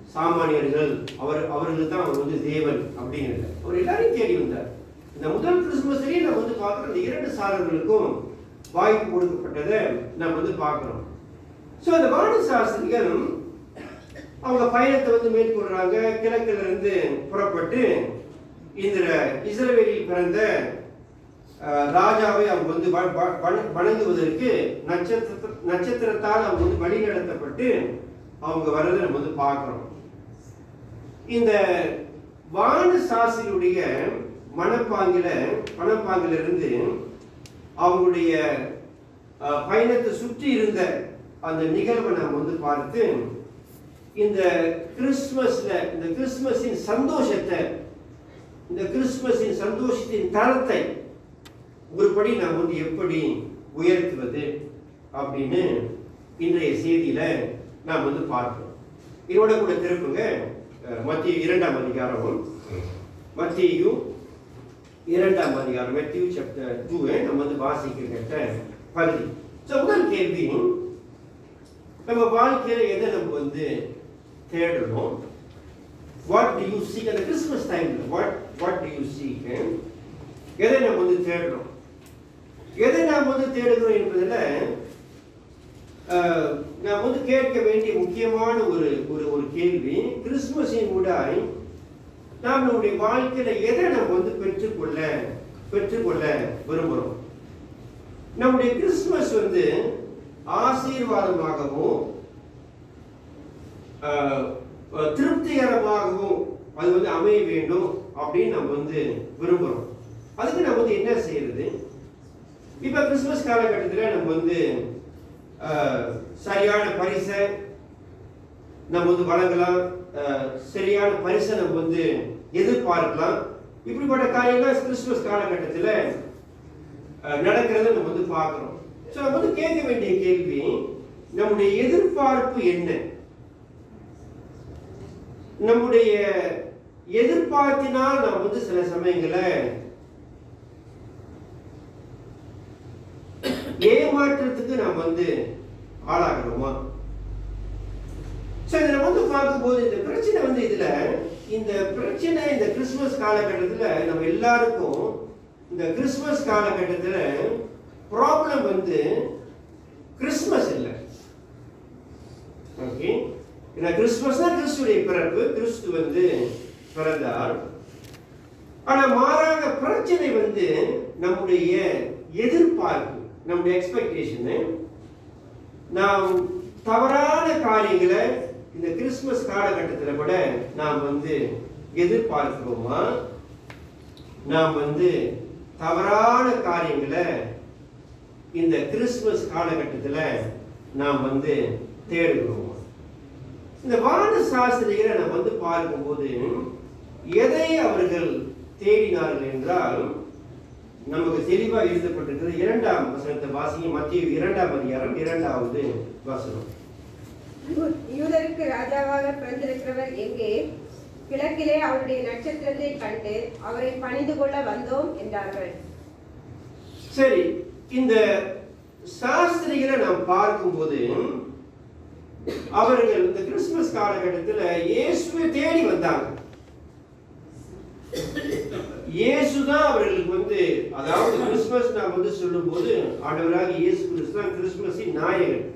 சாமானியர்கள் அவர் அவர்களுக்கு தான் அவர் வந்து தேவன் அப்படிங்கிறது அவர் எல்லாரையும் தேடி வந்தார் இந்த முதல் கிறிஸ்துமஸ்லயே நம்ம வந்து பார்க்குறோம் இந்த இரண்டு சாரர்களுக்கும் வாய்ப்பு கொடுக்கப்பட்டதை நம்ம வந்து பார்க்குறோம் ஸோ அந்த வான சாஸ்திரிகள் அவங்க பயணத்தை வந்து மேற்கொள்றாங்க கிழக்குல இருந்து புறப்பட்டு இந்த இஸ்ரவேலில் பிறந்த அஹ், ராஜாவை அவங்க வந்து வ- வ- வண- வணங்குவதற்கு நட்சத்திர நட்சத்திரத்தால் அவங்க வந்து வழி நடத்தப்பட்டு அவங்க வர்றதை நம்ம வந்து பார்க்குறோம் இந்த வான சாஸ்திரியுடைய மனப்பாங்கில மனப்பாங்கில இருந்து அவங்களுடைய அஹ், பயணத்தை சுற்றி இருந்த அந்த நிகழ்வை நாம் வந்து பார்த்து இந்த கிறிஸ்துமஸ்ல இந்த கிறிஸ்துமஸின் சந்தோஷத்தை இந்த கிறிஸ்துமஸின் சந்தோஷத்தின் தரத்தை ஒருபடி நாம் வந்து எப்படி உயர்த்துவது அப்படின்னு இன்றைய செய்தியில நாம் வந்து பார்ப்போம் இதோட கூட திருப்புங்க அஹ், மத்திய இரண்டாம் அதிகாரம் மத்தியு இரண்டாம் அதிகாரம் மத்தியு சாப்டர் டூவை நம்ம வந்து வாசிக்க கேட்ட பகுதி ஸோ முதல் கேள்வி நம்ம வாழ்க்கையில எதை நம்ம வந்து தேடணும் வாட் டு யூ சீக் அந்த கிறிஸ்மஸ் டைம்ல what what do you seek எதை நம்ம வந்து தேடுறோம் எதை நாம் வந்து தேடுகிறோம் என்பதில் அஹ், நாம் வந்து கேட்க வேண்டிய முக்கியமான ஒரு ஒரு ஒரு கேள்வி கிறிஸ்துமஸின் ஊடாய் நாம் நம்முடைய வாழ்க்கையில எதை நம்ம வந்து பெற்றுக்கொள்ள பெற்றுக்கொள்ள விரும்புகிறோம் நம்முடைய கிறிஸ்துமஸ் வந்து ஆசீர்வாதமாகவும் ஆஹ், அஹ், திருப்திகரமாகவும் அது வந்து அமைய வேண்டும் அப்படின்னு நம்ம வந்து விரும்புகிறோம் அதுக்கு நம்ம வந்து என்ன செய்யறது இப்போ கிறிஸ்துமஸ் காலகட்டத்தில் நம்ம வந்து ஆஹ், சரியான பரிசை நம்ம வந்து வழங்கலாம் ஆஹ், சரியான பரிசை நம்ம வந்து எதிர்பார்க்கலாம் இப்படிப்பட்ட காரியங்கள் கிறிஸ்துமஸ் காலகட்டத்தில் அஹ், நடக்கிறத நம்ம வந்து பார்க்குறோம் ஸோ நம்ம வந்து கேட்க வேண்டிய கேள்வி நம்முடைய எதிர்பார்ப்பு என்ன நம்முடைய எதிர்பார்ப்பினால் நாம் வந்து சில சமயங்களை ஏமாற்றத்துக்கு நாம் வந்து ஆளாகிறோமா சரி நம்ம வந்து பார்க்கும்போது இந்த பிரச்சனை வந்து இதுல இந்த பிரச்சனை இந்த கிறிஸ்துமஸ் காலகட்டத்துல நம்ம எல்லாருக்கும் இந்த கிறிஸ்துமஸ் காலகட்டத்துல ப்ராப்ளம் வந்து கிறிஸ்துமஸ் இல்லை ஓகே ஏன்னா கிறிஸ்துமஸ் தான் கிறிஸ்துடைய பிறப்பு கிறிஸ்து வந்து பிறந்தார் ஆனா மாறாக பிரச்சனை வந்து நம்முடைய எதிர்பார்ப்பு நம்முடைய எக்ஸ்பெக்டேஷனு நாம் தவறான காரியங்களை இந்த கிறிஸ்துமஸ் காலகட்டத்தில் கூட நாம் வந்து எதிர்பார்க்கிறோமா நாம் வந்து தவறான காரியங்களை இந்த கிறிஸ்துமஸ் காலகட்டத்தில் நாம் வந்து தேடுகிறோமா இந்த வான சாஸ்திரிகளை நம்ம வந்து பார்க்கும்போது எதை அவர்கள் தேடினார்கள் என்றால் நமக்கு தெளிவாக எழுதப்பட்டிருக்கிறது இரண்டாம் வசனத்தை வாசிங்க மத்திய இரண்டாம் அதிகாரம் இரண்டாவது வசனம் யூதருக்கு ராஜாவாக பிறந்திருக்கிறவர் எங்கே கிழக்கிலே அவருடைய நட்சத்திரத்தை கண்டு அவரை பணிந்து கொள்ள வந்தோம் என்றார்கள் சரி இந்த சாஸ்திரிகளை நாம் பார்க்கும்போது அவர்கள் இந்த கிறிஸ்துமஸ் காலகட்டத்தில் இயேசுவை தேடி வந்தாங்க இயேசு தான் அவர்களுக்கு வந்து அதாவது கிறிஸ்துமஸ் நாம் வந்து சொல்லும்போது ஆண்டவராக இயேசு கிறிஸ்து தான் கிறிஸ்துமஸின் நாயகன்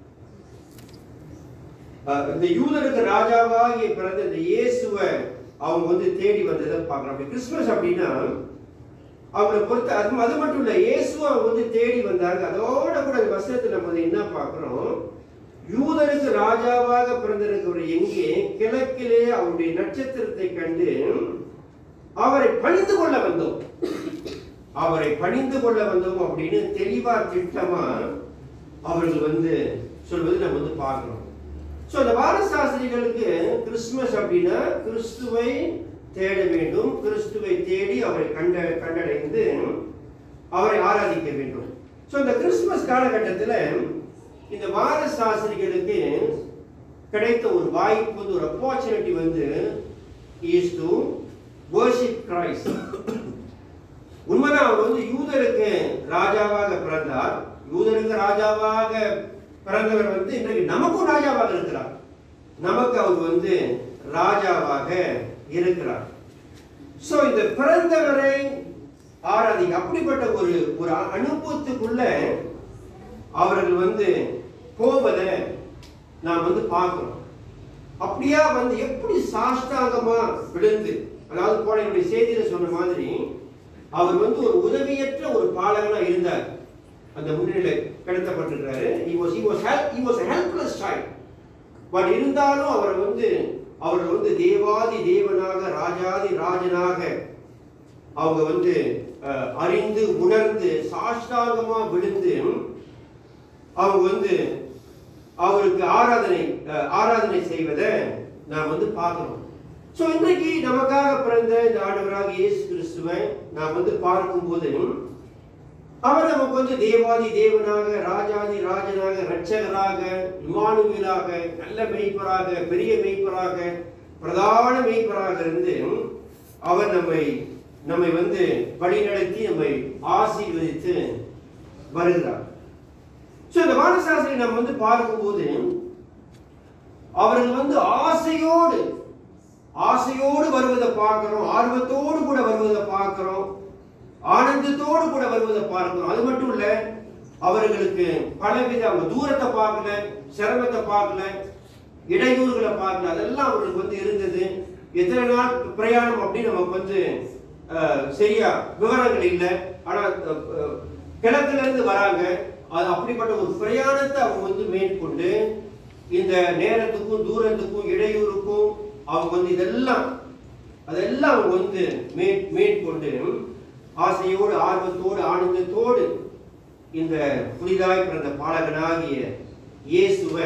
அஹ் இந்த யூதருக்கு ராஜாவாகிய பிறந்த இந்த இயேசுவை அவங்க வந்து தேடி வந்ததை பார்க்குறோம் அப்படி கிறிஸ்துமஸ் அப்படின்னா அவங்களை பொறுத்த அது அது மட்டும் இல்லை இயேசுவை அவங்க வந்து தேடி வந்தாங்க அதோட கூட அந்த வசனத்தில் நம்ம வந்து என்ன பார்க்குறோம் யூதருக்கு ராஜாவாக பிறந்திருக்கிறவர் எங்கே கிழக்கிலே அவருடைய நட்சத்திரத்தை கண்டு அவரை பணிந்து கொள்ள வந்தோம் அவரை பணிந்து கொள்ள வந்தோம் அப்படின்னு தெளிவா திட்டமா அவர்கள் வந்து சொல்வது நம்ம வந்து பார்க்கிறோம் ஸோ அந்த வாரசாஸ்திரிகளுக்கு கிறிஸ்துமஸ் அப்படின்னா கிறிஸ்துவை தேட வேண்டும் கிறிஸ்துவை தேடி அவரை கண்ட கண்டடைந்து அவரை ஆராதிக்க வேண்டும் ஸோ இந்த கிறிஸ்துமஸ் காலகட்டத்தில் இந்த வார சாஸ்திரிகளுக்கு கிடைத்த ஒரு வாய்ப்பு வந்து ஒரு opportunity வந்து இஸ் டு worship Christ உண்மைதான் அவர் வந்து யூதருக்கு ராஜாவாக பிறந்தார் யூதருக்கு ராஜாவாக பிறந்தவர் வந்து இன்றைக்கு நமக்கும் ராஜாவாக இருக்கிறார் நமக்கு அவர் வந்து ராஜாவாக இருக்கிறார் சோ இந்த பிறந்தவரை ஆராதி அப்படிப்பட்ட ஒரு ஒரு அனுபவத்துக்குள்ள அவர்கள் வந்து போவதை நாம் வந்து பார்க்கிறோம் அப்படியா வந்து எப்படி சாஷ்டாங்கமா விழுந்து அதாவது போன என்னுடைய செய்தியில சொன்ன மாதிரி அவர் வந்து ஒரு உதவியற்ற ஒரு பாலகனா இருந்தார் அந்த முன்னிலை கடத்தப்பட்டிருக்கிறாரு he was he was help he was a helpless child but இருந்தாலும் அவர் வந்து அவர் வந்து தேவாதி தேவனாக ராஜாதி ராஜனாக அவங்க வந்து அஹ், அறிந்து உணர்ந்து சாஷ்டாங்கமா விழுந்து அவங்க வந்து அவருக்கு ஆராதனை அஹ், ஆராதனை செய்வதை நாம் வந்து பார்க்கிறோம் ஸோ இன்றைக்கு நமக்காக பிறந்த இந்த ஆண்டவராக இயேசு கிறிஸ்துவை நாம் வந்து பார்க்கும்போது அவர் நமக்கு வந்து தேவாதி தேவனாக ராஜாதி ராஜனாக இரட்சகராக இமானுவேலாக நல்ல மெய்ப்பராக பெரிய மெய்ப்பராக பிரதான மெய்ப்பராக இருந்து அவர் நம்மை நம்மை வந்து வழிநடத்தி நம்மை ஆசீர்வதித்து வருகிறார் ஸோ இந்த வானசாஸ்திரி நம்ம வந்து பார்க்கும்போது அவர்கள் வந்து ஆசையோடு ஆசையோடு வருவதை பார்க்கிறோம் ஆர்வத்தோடு கூட வருவதை பார்க்கிறோம் ஆனந்தத்தோடு கூட வருவதை பார்க்கிறோம் அது மட்டும் இல்ல அவர்களுக்கு பலவித அவங்க தூரத்தை பார்க்கல சிரமத்தை பார்க்கல இடையூறுகளை பார்க்கல அதெல்லாம் அவர்களுக்கு வந்து இருந்தது எத்தனை நாள் பிரயாணம் அப்படின்னு நமக்கு வந்து அஹ், சரியா விவரங்கள் இல்லை ஆனா அஹ், அஹ், கிழக்குல இருந்து வராங்க அது அப்படிப்பட்ட ஒரு பிரயாணத்தை அவங்க வந்து மேற்கொண்டு இந்த நேரத்துக்கும் தூரத்துக்கும் இடையூறுக்கும் அவங்க வந்து இதெல்லாம் அதெல்லாம் அவங்க வந்து மே மேற்கொண்டு ஆசையோடு ஆர்வத்தோடு ஆனந்தத்தோடு இந்த புதிதாய் பிறந்த பாலகனாகிய இயேசுவை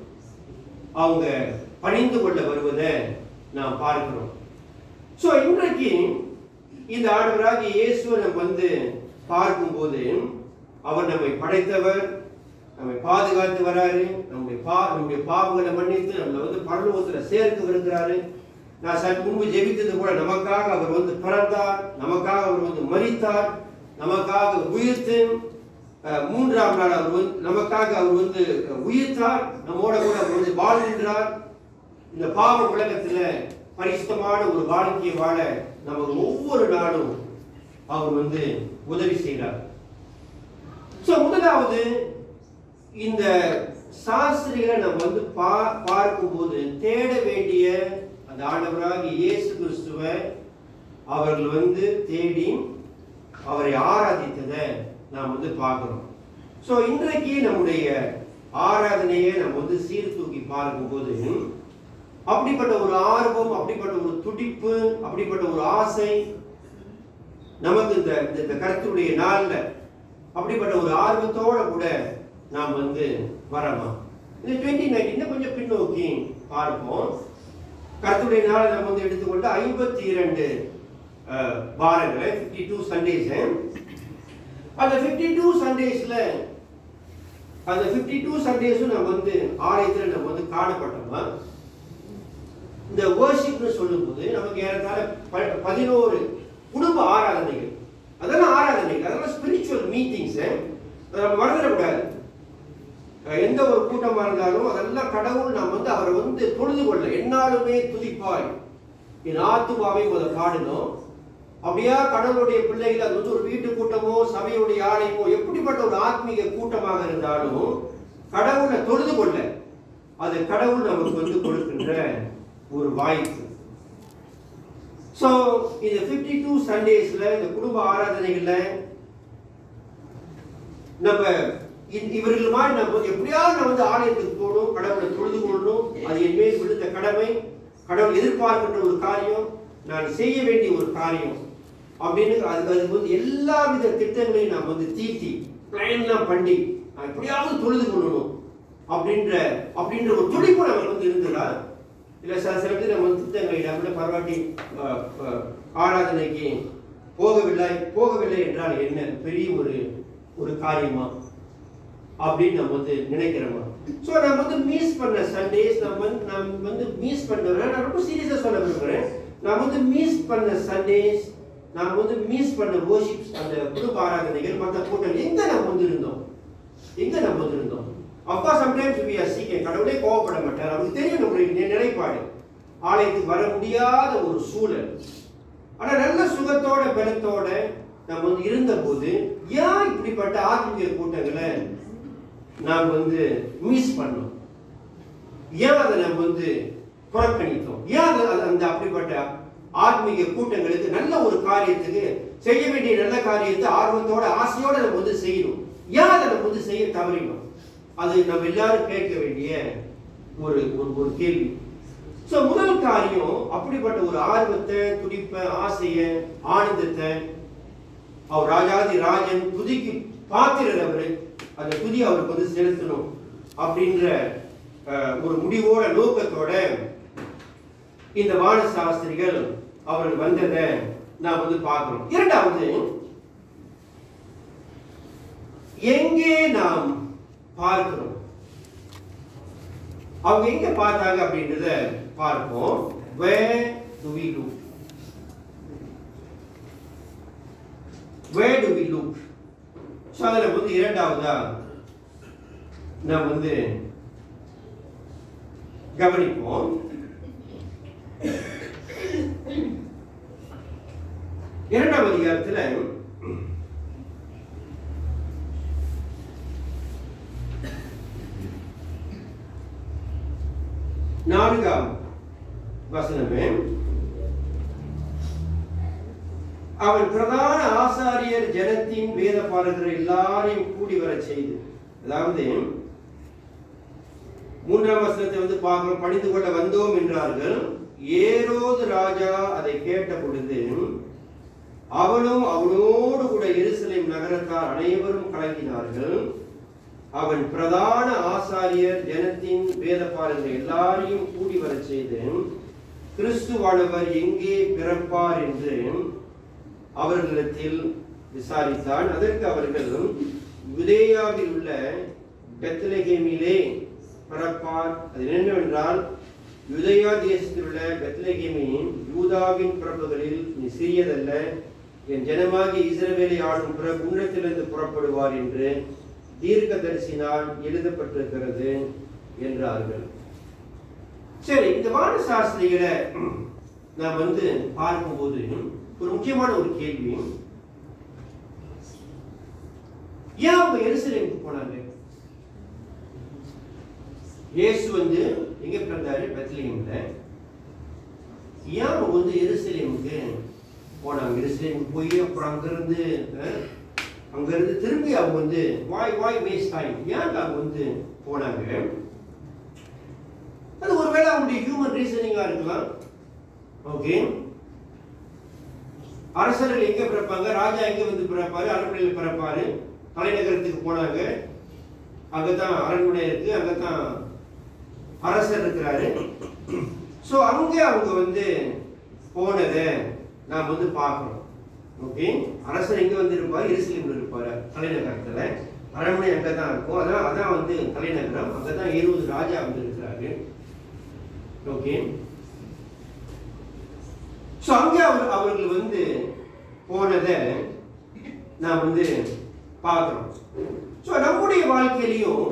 அவங்க பணிந்து கொள்ள வருவதை நாம் பார்க்கிறோம் ஸோ இன்றைக்கு இந்த ஆண்டவராகிய இயேசுவை நம்ம வந்து பார்க்கும்போது அவர் நம்மை படைத்தவர் நம்மை பாதுகாத்து வராரு நம்முடைய பா நம்முடைய பாவங்களை மன்னித்து நம்மளை வந்து பரலோகத்துல சேர்க்க வருகிறாரு நான் சற்று முன்பு ஜெபித்தது போல நமக்காக அவர் வந்து பிறந்தார் நமக்காக அவர் வந்து மரித்தார் நமக்காக உயிர்த்து அஹ், மூன்றாம் நாள் அவர் வந்து நமக்காக அவர் வந்து உயிர்த்தார் நம்மோட கூட அவர் வந்து வாழ்கின்றார் இந்த பாவ உலகத்துல பரிசுத்தமான ஒரு வாழ்க்கையை வாழ நமக்கு ஒவ்வொரு நாளும் அவர் வந்து உதவி செய்கிறார் சோ முதலாவது இந்த சாஸ்திரிகளை நம்ம வந்து பா பார்க்கும்போது தேட வேண்டிய அந்த ஆண்டவராகிய இயேசு கிறிஸ்துவை அவர்கள் வந்து தேடி அவரை ஆராதித்ததை நாம் வந்து பார்க்கிறோம் சோ இன்றைக்கு நம்முடைய ஆராதனையை நம்ம வந்து சீர்தூக்கி பார்க்கும்போது அப்படிப்பட்ட ஒரு ஆர்வம் அப்படிப்பட்ட ஒரு துடிப்பு அப்படிப்பட்ட ஒரு ஆசை நமக்கு இந்த இந்த- இந்த கருத்துடைய நாள்ல அப்படிப்பட்ட ஒரு ஆர்வத்தோட கூட நாம் வந்து வரலாம் இந்த டுவெண்ட்டி நைன்டீன் கொஞ்சம் பின்னோக்கி பார்ப்போம் கருத்துடைய நாளை நம்ம வந்து எடுத்துக்கொண்டு ஐம்பத்தி இரண்டு வாரங்களை ஃபிஃப்டி டூ சண்டேஸ் அந்த ஃபிஃப்டி டூ சண்டேஸ்ல அந்த ஃபிஃப்டி டூ சண்டேஸும் நம்ம வந்து ஆலயத்தில் நம்ம வந்து காணப்பட்டோமா இந்த வேர்ஷிப்னு சொல்லும்போது நமக்கு ஏறத்தாழ ப- பதினோரு குடும்ப ஆராதனைகள் அதெல்லாம் ஆராதனைகள் அதெல்லாம் ஸ்பிரிச்சுவல் மீட்டிங்ஸ் நம்ம மறந்துடக்கூடாது அஹ் எந்த ஒரு கூட்டமா இருந்தாலும் அதெல்லாம் கடவுள் நாம் வந்து அவரை வந்து தொழுது கொள்ள என்னாலுமே துதிப்பாய் என் ஆத்துமாவை முத பாடணும் அப்படியா கடவுளுடைய பிள்ளைகள் அது வந்து ஒரு வீட்டு கூட்டமோ சபையுடைய ஆலயமோ எப்படிப்பட்ட ஒரு ஆத்மீக கூட்டமாக இருந்தாலும் கடவுளை தொழுது கொள்ள அது கடவுள் நமக்கு வந்து கொடுக்கின்ற ஒரு வாய்ப்பு ஸோ இந்த ஃபிஃப்டி டூ சண்டேஸ்ல இந்த குடும்ப ஆராதனைகள்ல நம்ம இ- இவர்கள் மாதிரி நம்ம வந்து எப்படியாவது நம்ம வந்து ஆலயத்துக்கு போகணும் கடவுளை தொழுது கொள்ளணும் அது என் மேல் விழுந்த கடமை கடவுள் எதிர்பார்க்கின்ற ஒரு காரியம் நான் செய்ய வேண்டிய ஒரு காரியம் அப்படின்னு அதுக்கு அதுக்கு வந்து எல்லா வித திட்டங்களையும் நாம் வந்து தீட்டி பிளான்லாம் பண்ணி நான் எப்படியாவது தொழுது கொள்ளணும் அப்படின்ற அப்படின்ற ஒரு துடிப்பு நமக்கு வந்து இருந்ததா இல்லை சில சில பேர் நம்ம வந்து திட்டங்களை நம்ம பரவாட்டி அஹ், அஹ், ஆராதனைக்கு போகவில்லை போகவில்லை என்றால் என்ன பெரிய ஒரு ஒரு காரியமா அப்படின்னு நம்ம வந்து நினைக்கிறோமா ஸோ நம்ம வந்து மிஸ் பண்ண சண்டேஸ் நம்ம வந்து நம்ம வந்து மிஸ் பண்ணுறேன் நான் ரொம்ப சீரியஸாக சொல்ல விரும்புகிறேன் நான் வந்து மிஸ் பண்ண சண்டேஸ் நாம் வந்து மிஸ் பண்ண worship அந்த குடும்ப ஆராதனைகள் மற்ற கூட்டம் எங்க நம்ம வந்து இருந்தோம் எங்க நம்ம வந்து இருந்தோம் அப்பா சம்டைம்ஸ் வி ஆர் சீக்கிரம் கடவுளே கோவப்பட மாட்டார் அவருக்கு தெரியும் நம்மளுடைய நி- நிலைப்பாடு ஆலயத்துக்கு வர முடியாத ஒரு சூழல் ஆனா நல்ல சுகத்தோட பலத்தோட நம்ம வந்து இருந்தபோது ஏன் இப்படிப்பட்ட ஆத்மீக கூட்டங்களை நாம் வந்து மிஸ் பண்ணோம் ஏன் அதை நம்ம வந்து புறக்கணித்தோம் ஏன் அதை அது- அந்த அப்படிப்பட்ட ஆத்மீக கூட்டங்களுக்கு நல்ல ஒரு காரியத்துக்கு செய்ய வேண்டிய நல்ல காரியத்தை ஆர்வத்தோட ஆசையோட நம்ம வந்து செய்யணும் ஏன் அதை நம்ம வந்து செய்ய தவறினோம் அது நம்ம எல்லாரும் கேட்க வேண்டிய ஒரு ஒரு ஒரு கேள்வி ஸோ முதல் காரியம் அப்படிப்பட்ட ஒரு ஆர்வத்தை துடிப்பை ஆசையை ஆனந்தத்தை அவர் ராஜாதி ராஜன் துதிக்கு பாத்திரர் அவரு அந்த துதி அவருக்கு வந்து செலுத்தணும் அப்படின்ற அஹ், ஒரு முடிவோட நோக்கத்தோட இந்த வான சாஸ்திரிகள் அவர்கள் வந்ததை நாம் வந்து பார்க்கிறோம் இரண்டாவது எங்கே நாம் பார்க்கிறோம் அவங்க எங்க பார்த்தாங்க அப்படின்றத பார்ப்போம் where do we look where do we look so அதில் வந்து இரண்டாவதா நாம் வந்து கவனிப்போம் இரண்டாம் அதிகாரத்தில் நான்காம் வசனமே அவன் பிரதான ஆசாரியர் ஜனத்தின் வேத பாரகர் எல்லாரையும் கூடி வரச் செய்து அதாவது மூன்றாம் வசனத்தை வந்து பார்க்கிறோம் பணிந்து கொள்ள வந்தோம் என்றார்கள் ஏரோது ராஜா அதை கேட்ட பொழுது அவனும் அவனோடு கூட எருசலேம் நகரத்தார் அனைவரும் கலங்கினார்கள் அவன் பிரதான ஆசாரியர் ஜனத்தின் வேதப்பாளர்கள் எல்லாரையும் கூடி வரச் செய்து கிறிஸ்துவானவர் எங்கே பிறப்பார் என்று அவர்களிடத்தில் விசாரித்தான் அதற்கு அவர்கள் யுதேயாவில் உள்ள பெத்லகேமிலே பிறப்பார் அது என்னவென்றால் யுதயா தேசத்தில் உள்ள பெத்லகேமின் யூதாவின் பிறப்புகளில் நீ சிறியதல்ல என் ஜனமாகிய இஸ்ரவேலை ஆளும் பிற உன்னத்திலிருந்து புறப்படுவார் என்று தீர்க்கதரிசினால் எழுதப்பட்டிருக்கிறது என்றார்கள் சரி இந்த வான சாஸ்திரிகளை நாம் வந்து பார்க்கும்போது ஒரு முக்கியமான ஒரு கேள்வி ஏன் அவங்க எருசலேமுக்கு போனாங்க இயேசு வந்து எங்க பிறந்தாரு பெத்லஹேம்ல ஏன் அவங்க வந்து எருசலேமுக்கு போனாங்க எருசலேமுக்கு போய் அப்புறம் அங்கிருந்து அஹ், அங்கிருந்து திரும்பி அவங்க வந்து வாய் வாய் வேஸ்ட் டைம் ஏன் அவங்க வந்து போனாங்க அது ஒருவேளை அவங்களுடைய ஹியூமன் ரீசனிங்கா இருக்கலாம் ஓகே அரசர்கள் எங்க பிறப்பாங்க ராஜா எங்க வந்து பிறப்பாரு அரண்மனையில் பிறப்பாரு தலைநகரத்துக்கு போனாங்க அங்கதான் அரண்மனை இருக்கு அங்கதான் அரசர் இருக்கிறாரு ஸோ அங்கே அவங்க வந்து போனதை நாம் வந்து பார்க்கிறோம் ஓகே அரசர் எங்க வந்து இருப்பார் எருசலேம்ல இருப்பாரு தலைநகரத்துல அரண்மனை அங்கே தான் இருக்கும் அதான் அதான் வந்து தலைநகரம் அங்கே தான் இருபது ராஜா வந்து இருக்கிறாரு ஓகே ஸோ அங்கே அவர் அவர்கள் வந்து போனதை நாம் வந்து பார்க்குறோம் ஸோ நம்முடைய வாழ்க்கையிலையும்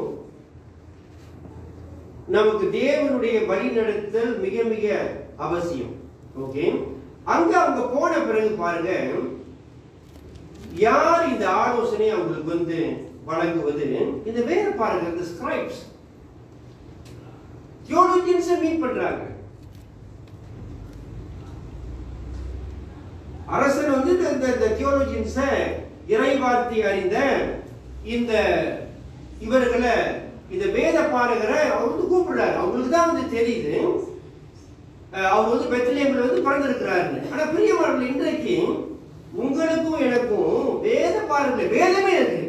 நமக்கு தேவனுடைய வழிநடத்தல் மிக மிக அவசியம் ஓகே அங்க அவங்க போன பிறகு பாருங்க யார் இந்த ஆலோசனை அவங்களுக்கு வந்து வழங்குவது இந்த வேற பாருங்க இந்த ஸ்கிரைப்ஸ் தியோலஜியன்ஸை மீட் பண்றாங்க அரசன் வந்து இந்த- இந்த இந்த தியோலஜியன்ஸை இறைவார்த்தை அறிந்த இந்த இவர்களை இந்த வேத பாரகரை அவர் வந்து கூப்பிடுறாரு அவங்களுக்கு தான் வந்து தெரியுது அஹ் அவர் வந்து பெத்லேமில் வந்து பிறந்திருக்கிறாரு ஆனா பிரியமானவர்கள் இன்றைக்கு உங்களுக்கும் எனக்கும் வேத பாருங்க வேதமே இருக்கு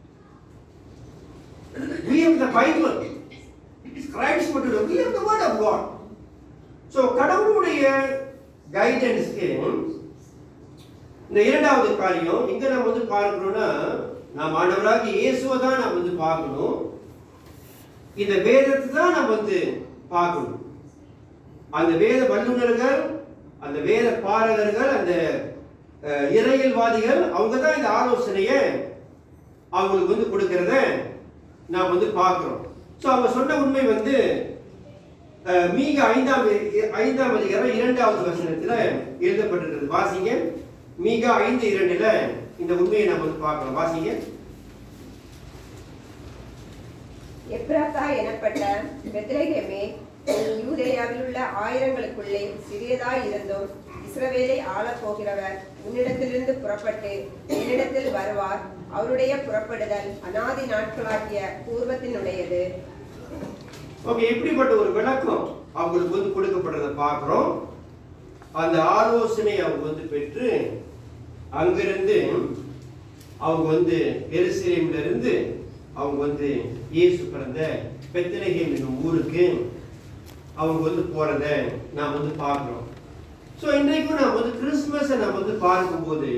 we have the bible scribes மட்டும் இல்லை, we have the word of god so கடவுளுடைய கைடன்ஸ்க்கு இந்த இரண்டாவது காரியம் எங்க நம்ம வந்து பார்க்கணும்னா நாம் ஆண்டவராகிய இயேசுவை தான் நாம் வந்து பார்க்கணும் இந்த வேதத்தை தான் நாம் வந்து பார்க்கணும் அந்த வேத வல்லுநர்கள் அந்த வேத பாரகர்கள் அந்த அஹ், இறையியல்வாதிகள் அவங்க தான் இந்த ஆலோசனையை அவங்களுக்கு வந்து கொடுக்கறத நாம் வந்து பார்க்கிறோம் ஸோ அவங்க சொன்ன உண்மை வந்து அஹ், மீக ஐந்தாம் இ- ஐந்தாம் அதிகாரம் இரண்டாவது வசனத்துல எழுதப்பட்டிருக்கிறது வாசிங்க மீக ஐந்து இரண்டுல இந்த உண்மையை நம்ம வந்து பார்க்கிறோம் வாசிங்க எப்ராத்தா எனப்பட்ட பெத்லகேமே நீ யூதேயாவில் உள்ள ஆயிரங்களுக்குள்ளே சிறியதாய் இருந்தும் இஸ்ரவேலை ஆளப் போகிறவர் உன்னிடத்திலிருந்து புறப்பட்டு என்னிடத்தில் வருவார் அவருடைய புறப்படுதல் அனாதி நாட்களாகிய பூர்வத்தினுடையது ஓகே இப்படிப்பட்ட ஒரு விளக்கம் அவங்களுக்கு வந்து கொடுக்கப்படுறதை பார்க்கிறோம் அந்த ஆலோசனை அவங்க வந்து பெற்று அங்கிருந்து அவங்க வந்து எருசலேம்ல இருந்து அவங்க வந்து இயேசு பிறந்த பெத்தலகேம் என்னும் ஊருக்கு அவங்க வந்து போறத நாம் வந்து பார்க்கிறோம் ஸோ இன்றைக்கும் நாம் வந்து கிறிஸ்துமஸை நம்ம வந்து பார்க்கும்போது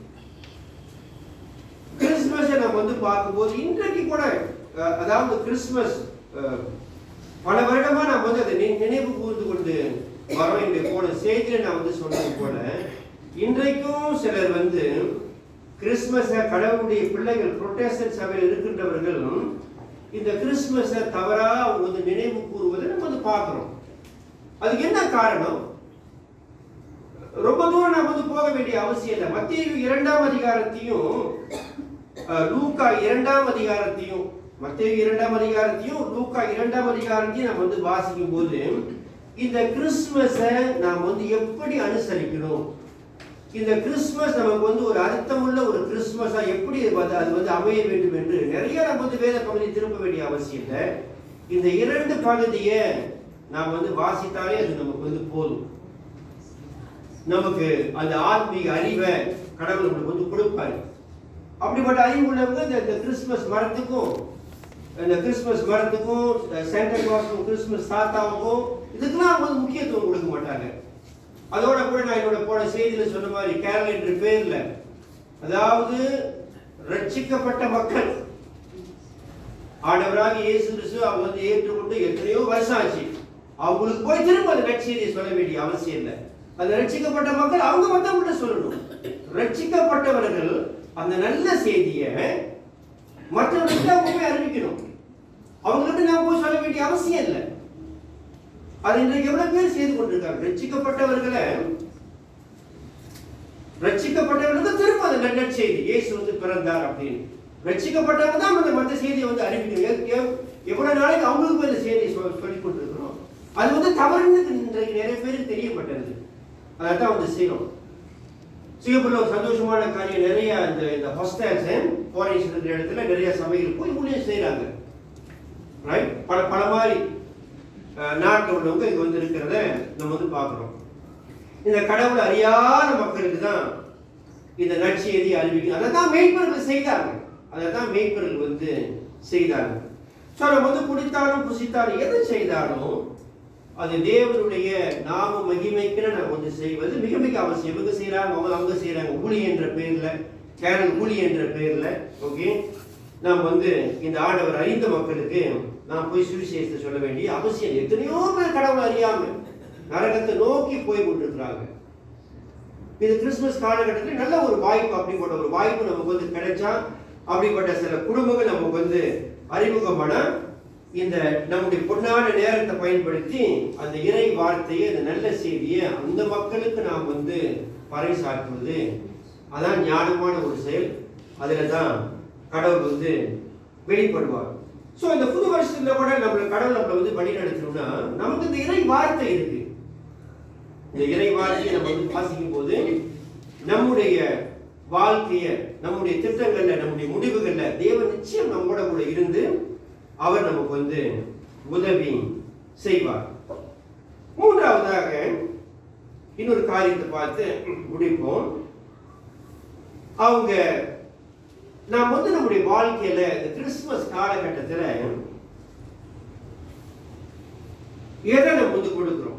கிறிஸ்துமஸை நம்ம வந்து பார்க்கும்போது இன்றைக்கு கூட அஹ், அதாவது கிறிஸ்துமஸ் அஹ், பல வருடமா நாம் வந்து அதை நி- நினைவு கூர்ந்து கொண்டு வரோம் என்னுடைய போன செய்தியில நான் வந்து சொன்னது போல இன்றைக்கும் சிலர் வந்து கிறிஸ்துமஸை கடவுளுடைய பிள்ளைகள் புரொட்டஸ்டன்ட் சபையில் இருக்கின்றவர்கள் இந்த கிறிஸ்துமஸை தவறா அவங்க வந்து நினைவு கூறுவதை நம்ம வந்து பார்க்கிறோம் அதுக்கு என்ன காரணம் ரொம்ப தூரம் நாம் வந்து போக வேண்டிய அவசியம் இல்லை மத்திய இரண்டாம் அதிகாரத்தையும் அஹ், லூக்கா இரண்டாம் அதிகாரத்தையும் மத்திய இரண்டாம் அதிகாரத்தையும் லூக்கா இரண்டாம் அதிகாரத்தையும் நம்ம வந்து வாசிக்கும் போது இந்த கிறிஸ்துமஸை நாம் வந்து எப்படி அனுசரிக்கணும் இந்த கிறிஸ்துமஸ் நமக்கு வந்து ஒரு அர்த்தமுள்ள ஒரு கிறிஸ்துமஸா எப்படி வந்து அது வந்து அமைய வேண்டும் என்று நிறைய நம்ம வந்து வேத பகுதி திரும்ப வேண்டிய அவசியம் இல்லை இந்த இரண்டு பகுதியை நாம் வந்து வாசித்தாலே அது நமக்கு வந்து போதும் நமக்கு அந்த ஆத்மீக அறிவை கடவுள் நம்மளுக்கு வந்து கொடுப்பாரு அப்படிப்பட்ட அறிவு உள்ளவங்க இந்த இந்த கிறிஸ்துமஸ் மரத்துக்கும் இந்த கிறிஸ்துமஸ் மரத்துக்கும் சாண்டா கிளாஸுக்கும் கிறிஸ்துமஸ் தாத்தாவுக்கும் இதுக்கெல்லாம் அவங்க வந்து முக்கியத்துவம் கொடுக்க மாட்டாங்க அதோட கூட நான் என்னோட போன செய்தியில சொன்ன மாதிரி கேரள் என்ற பேர்ல அதாவது ரட்சிக்கப்பட்ட மக்கள் ஆண்டவராக இயேசு கிறிஸ்து அவங்க வந்து ஏற்றுக்கொண்டு எத்தனையோ வருஷம் ஆச்சு அவங்களுக்கு போய் திரும்ப அந்த நற்செய்தியை சொல்ல வேண்டிய அவசியம் இல்லை அந்த ரட்சிக்கப்பட்ட மக்கள் அவங்க மத்தவங்கள்ட்ட சொல்லணும் ரட்சிக்கப்பட்டவர்கள் அந்த நல்ல செய்தியை மற்றவர்களுக்கு அவங்க போய் அறிவிக்கணும் அவங்கள்ட்ட நான் போய் சொல்ல வேண்டிய அவசியம் இல்லை அது இன்றைக்கு எவ்வளவு பேர் செய்து கொண்டிருக்காங்க ரட்சிக்கப்பட்டவர்களை ரட்சிக்கப்பட்டவர்களுக்கு திரும்ப அந்த நல்ல செய்தி இயேசு வந்து பிறந்தார் அப்படின்னு ரட்சிக்கப்பட்டவங்க தான் அந்த மற்ற செய்தியை வந்து அறிவிக்கணும் எவ்- எவ்- எவ்வளவு நாளைக்கு அவங்களுக்கு போய் இந்த செய்தியை சொல் சொல்லிக் கொண்டிருக்கிறோம் அது வந்து தவறுன்னு இன்றைக்கு நிறைய பேருக்கு தெரியப்பட்டது அதான் வந்து செய்யணும் சிங்கப்பூர்ல ஒரு சந்தோஷமான காரியம் நிறைய இந்த இந்த ஹாஸ்டல்ஸ் ஃபாரின்ஸ் இருக்கிற இடத்துல நிறைய சமையல் போய் ஊழியம் செய்றாங்க ரைட் பல பல மாதிரி அஹ், நாட்டில் உள்ளவங்க இங்க வந்து இருக்கிறத நம்ம வந்து பார்க்குறோம் இந்த கடவுள் அறியாத மக்களுக்கு தான் இந்த நற்செய்தி அறிவிக்கும் அதை தான் மெய்ப்பர்கள் செய்தாங்க அதை தான் மெய்ப்பர்கள் வந்து செய்தாங்க ஸோ நம்ம வந்து குடித்தாலும் புசித்தாலும் எதை செய்தாலும் அது தேவனுடைய நாம மகிமைக்குன்னு நம்ம வந்து செய்வது மிக மிக அவசியம் இவங்க செய்கிறாங்க அவங்க அவங்க செய்கிறாங்க ஊழி என்ற பேரில் கேரள் ஊழி என்ற பேரில் ஓகே நாம் வந்து இந்த ஆண்டவர் அறிந்த மக்களுக்கு நாம் போய் சுவிசேஷத்தை சொல்ல வேண்டிய அவசியம் இல்லை. எத்தனையோ பேர் கடவுள் அறியாம நரகத்தை நோக்கி போய் கொண்டிருக்கிறாங்க இது கிறிஸ்துமஸ் காலகட்டத்தில் நல்ல ஒரு வாய்ப்பு அப்படிப்பட்ட ஒரு வாய்ப்பு நமக்கு வந்து கிடைச்சா அப்படிப்பட்ட சில குடும்பங்கள் நமக்கு வந்து அறிமுகமான இந்த நம்முடைய பொன்னான நேரத்தை பயன்படுத்தி அந்த இறை வார்த்தையை அந்த நல்ல செய்தியை அந்த மக்களுக்கு நாம் வந்து பறைசாற்றுவது அதான் ஞானமான ஒரு செயல் அதில் தான் கடவுள் வந்து வெளிப்படுவார் ஸோ இந்த புது வருஷத்துல கூட நம்மளை கடவுள் நம்மளை வந்து வழி நடத்தணும்னா நமக்கு இந்த இறை வார்த்தை இருக்கு இந்த இறை வார்த்தையை நம்ம வந்து வாசிக்கும் போது நம்முடைய வாழ்க்கைய நம்முடைய திட்டங்கள்ல நம்முடைய முடிவுகள்ல தேவன் நிச்சயம் நம்மோட கூட இருந்து அவர் நமக்கு வந்து உதவி செய்வார் மூன்றாவதாக இன்னொரு காரியத்தை பார்த்து முடிப்போம் அவங்க நாம் வந்து நம்முடைய வாழ்க்கையில இந்த கிறிஸ்துமஸ் காலகட்டத்துல எதை நம்ம வந்து கொடுக்கிறோம்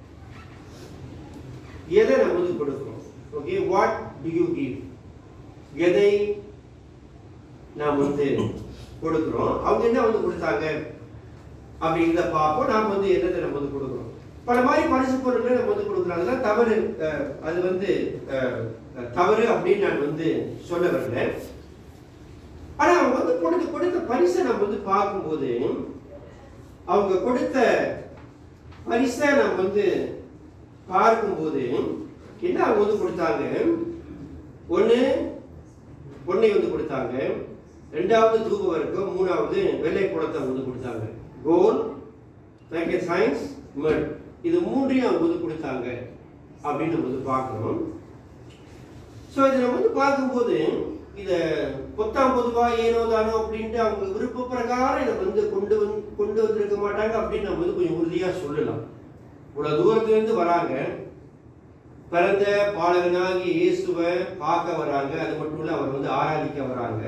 எதை நம்ம வந்து கொடுக்கிறோம் okay what do you give எதை நாம் வந்து கொடுக்கிறோம் அவங்க என்ன வந்து கொடுத்தாங்க அப்படிங்கிறத பார்ப்போம் நாம் வந்து என்னத்தை நம்ம வந்து கொடுக்குறோம் பல மாதிரி பரிசு பொருட்களை நம்ம வந்து கொடுக்குறோம் அதெல்லாம் தவறு அஹ், அது வந்து அஹ், தவறு அப்படின்னு நான் வந்து சொல்ல வரல ஆனா அவங்க வந்து கொடுக்க கொடுத்த பரிசை நம்ம வந்து பார்க்கும்போது அவங்க கொடுத்த பரிசை நம்ம வந்து பார்க்கும்போது என்ன அவங்க வந்து கொடுத்தாங்க ஒன்று பொன்னை வந்து கொடுத்தாங்க ரெண்டாவது தூப வர்க்கம் மூணாவது வெள்ளை குளத்தை வந்து கொடுத்தாங்க கோல் சயின்ஸ் மெட் இது மூன்றையும் அவங்க வந்து கொடுத்தாங்க அப்படின்னு நம்ம வந்து பார்க்கணும் ஸோ இதை நம்ம வந்து பார்க்கும்போது இதை பொத்தாம் பொதுவா ஏனோ தானோ அப்படின்ட்டு அவங்க விருப்ப பிரகாரம் இதை வந்து கொண்டு வந்து கொண்டு வந்திருக்க மாட்டாங்க அப்படின்னு நம்ம வந்து கொஞ்சம் உறுதியாக சொல்லலாம் இவ்வளோ தூரத்துலேருந்து வராங்க பிறந்த பாலகனாகி இயேசுவை பார்க்க வராங்க அது மட்டும் இல்லை அவர் வந்து ஆராதிக்க வராங்க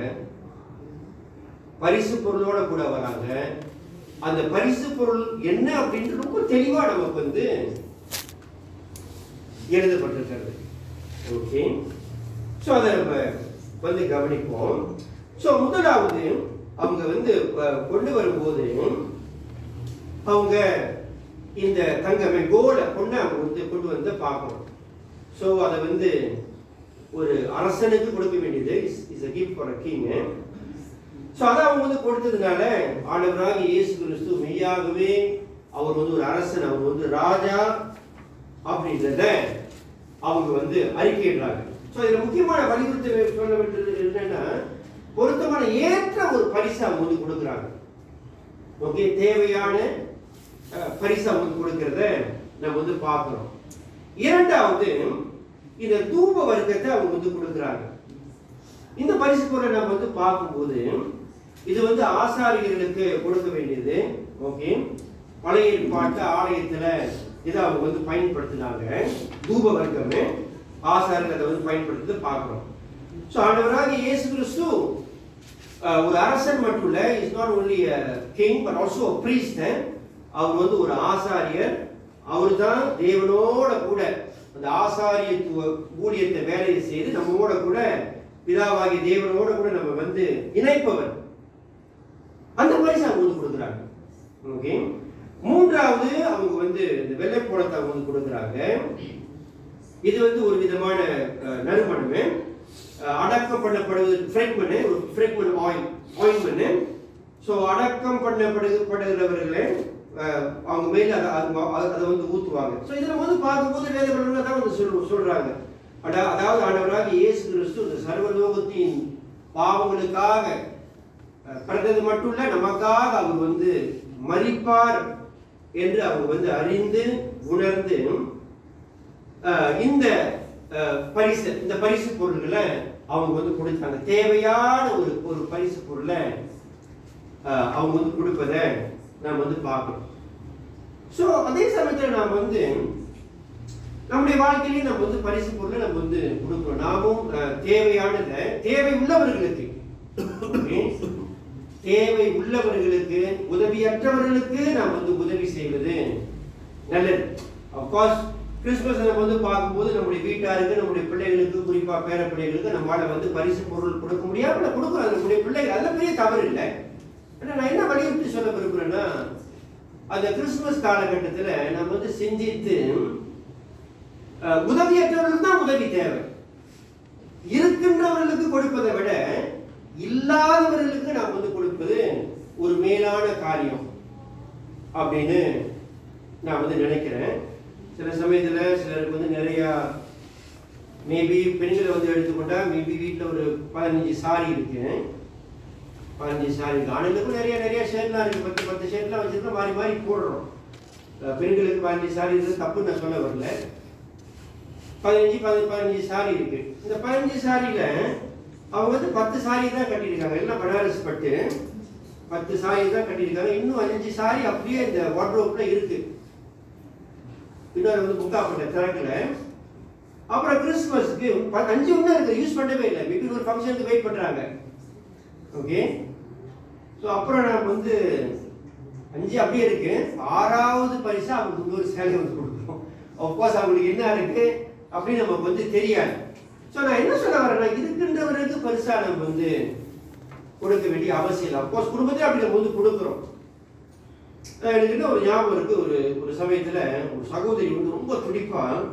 பரிசு பொருளோட கூட வராங்க அந்த பரிசு பொருள் என்ன அப்படின்ட்டு ரொம்ப தெளிவா நமக்கு வந்து எழுதப்பட்டிருக்கிறது ஓகே ஸோ அதை நம்ம வந்து கவனிப்போம் ஸோ முதலாவது அவங்க வந்து அஹ், கொண்டு வரும்போது அவங்க இந்த தங்கமே கோலை பொண்ணை அவங்க வந்து கொண்டு வந்து பார்க்கணும் ஸோ அதை வந்து ஒரு அரசனுக்கு கொடுக்க வேண்டியது is a gift for a king so அதை அவங்க வந்து கொடுத்ததுனால ஆண்டவராக இயேசு கிறிஸ்து மெய்யாகவே அவர் வந்து ஒரு அரசன் அவர் வந்து ராஜா அப்படின்றத அவங்க வந்து அறிக்கையிடுறாங்க ஸோ இதில் முக்கியமான வலியுறுத்த சொல்ல வேண்டியது என்னன்னா பொருத்தமான ஏற்ற ஒரு பரிசு அவங்க வந்து கொடுக்குறாங்க ஓகே தேவையான அஹ், பரிசு அவங்க வந்து கொடுக்கறத நம்ம வந்து பார்க்குறோம் இரண்டாவது இந்த தூப வர்க்கத்தை அவங்க வந்து கொடுக்குறாங்க இந்த பரிசு பொருளை நம்ம வந்து பார்க்கும்போது இது வந்து ஆசாரியர்களுக்கு கொடுக்க வேண்டியது ஓகே பழைய ஏற்பாட்டு ஆலயத்துல இதை அவங்க வந்து பயன்படுத்தினாங்க தூப வர்க்கமே ஆசாரியர்கள் அதை வந்து பயன்படுத்தி பார்க்கிறோம் ஸோ ஆண்டவராக இயேசு கிறிஸ்து அஹ், ஒரு அரசன் மட்டும் இல்ல is not only king but also priest அவர் வந்து ஒரு ஆசாரியர் அவர் தான் தேவனோட கூட அந்த ஆசாரியத்துவ ஊழியத்தை வேலையை செய்து நம்மோட கூட பிதாவாகிய தேவனோட கூட நம்ம வந்து இணைப்பவர் அந்த பரிசு அவங்க வந்து கொடுக்குறாங்க ஓகே மூன்றாவது அவங்க வந்து இந்த வெள்ளைப்போளத்தை அவங்க வந்து கொடுக்குறாங்க இது வந்து ஒரு விதமான அஹ், நறுமணமே அஹ், அடக்கம் பண்ணப்படுவது ஃப்ரெக்மனு ஒரு ஃப்ரெக்மன் ஆயில் ஆயில்மனு ஸோ அடக்கம் பண்ணப்படுகிறவர்களே அஹ், அவங்க மேல அதை அது- அது- அதை வந்து ஊற்றுவாங்க ஸோ இதில் வந்து பார்க்கும்போது வேதபலனை தான் வந்து சொல் சொல்றாங்க அடா அதாவது ஆண்டவராக இயேசு கிறிஸ்து இந்த சர்வலோகத்தின் பாவங்களுக்காக அஹ், பிறந்தது மட்டும் இல்ல நமக்காக அவர் வந்து மரிப்பார் என்று அவங்க வந்து அறிந்து உணர்ந்து அஹ், இந்த அஹ், பரிசு இந்த பரிசு பொருள்களை அவங்க வந்து கொடுத்தாங்க தேவையான ஒரு ஒரு பரிசு பொருளை அஹ், அவங்க வந்து கொடுப்பதை நாம் வந்து பார்க்கணும் ஸோ அதே சமயத்தில் நாம் வந்து நம்முடைய வாழ்க்கையிலையும் நம்ம வந்து பரிசு பொருளை நம்ம வந்து கொடுக்கிறோம் நாமும் அஹ், தேவையானதை தேவை உள்ளவர்களுக்கு Okay? தேவை உள்ளவர்களுக்கு உதவியற்றவர்களுக்கு நாம் வந்து உதவி செய்வது நல்லது அப்கோர்ஸ் கிறிஸ்துமஸ் நம்ம வந்து பார்க்கும்போது நம்முடைய வீட்டாருக்கு நம்முடைய பிள்ளைகளுக்கு குறிப்பா பேர பிள்ளைகளுக்கு நம்மளால வந்து பரிசு பொருள் கொடுக்க முடியாம நான் கொடுக்குறோம் நம்முடைய பிள்ளைகள் அதெல்லாம் பெரிய தவறு இல்லை ஆனா நான் என்ன வலியுறுத்தி சொல்ல விரும்புறேன்னா அந்த கிறிஸ்துமஸ் காலகட்டத்துல நம்ம வந்து சிந்தித்து அஹ், உதவியற்றவர்களுக்கு தான் உதவி தேவை இருக்கின்றவர்களுக்கு கொடுப்பதை விட இல்லாதவர்களுக்கு நாம் வந்து கொடுப்பது ஒரு மேலான காரியம் அப்படின்னு நான் வந்து நினைக்கிறேன் சில சமயத்துல சிலருக்கு வந்து நிறைய மேபி பெண்களை வந்து எடுத்துக்கொண்டா மேபி வீட்டில் ஒரு பதினஞ்சு சாரி இருக்கு பதினஞ்சு சாரி இருக்கு ஆண்களுக்கும் நிறைய நிறைய ஷர்ட்லாம் இருக்கு பத்து பத்து ஷர்ட்லாம் வச்சிருக்கோம் மாறி மாறி போடுறோம் அஹ் பெண்களுக்கு பதினஞ்சு சாரி இருக்கு தப்பு நான் சொல்ல வரல பதினஞ்சு பதி பதினஞ்சு சாரி இருக்கு இந்த பதினஞ்சு சாரியில அவங்க வந்து பத்து சாரி தான் கட்டியிருக்காங்க எல்லாம் பனாரஸ் பட்டு பத்து சாரி தான் கட்டியிருக்காங்க இன்னும் அஞ்சு சாரி அப்படியே இந்த வார்ட்ரோப்ல இருக்கு இன்னொரு வந்து முக்காப்பட்ட திறக்கல அப்புறம் கிறிஸ்துமஸ்க்கு ப- அஞ்சு ஒன்றும் இருக்கு யூஸ் பண்ணவே இல்லை மேபி ஒரு ஃபங்க்ஷனுக்கு வெயிட் பண்றாங்க ஓகே ஸோ அப்புறம் நம்ம வந்து அஞ்சு அப்படியே இருக்கு ஆறாவது பரிசா அவங்களுக்கு இன்னொரு சேலை வந்து கொடுக்குறோம் அப்கோர்ஸ் அவங்களுக்கு என்ன இருக்கு அப்படின்னு நமக்கு வந்து தெரியாது ஸோ நான் என்ன சொல்ல வரேன்னா இருக்கின்றவருக்கு பரிசா நம்ம வந்து கொடுக்க வேண்டிய அவசியம் இல்லை அப்கோர்ஸ் குடும்பத்தையும் அப்படி நம்ம வந்து கொடுக்குறோம் அஹ் எனக்கு என்ன ஒரு ஞாபகம் இருக்கு ஒரு ஒரு சமயத்துல ஒரு சகோதரி வந்து ரொம்ப துடிப்பா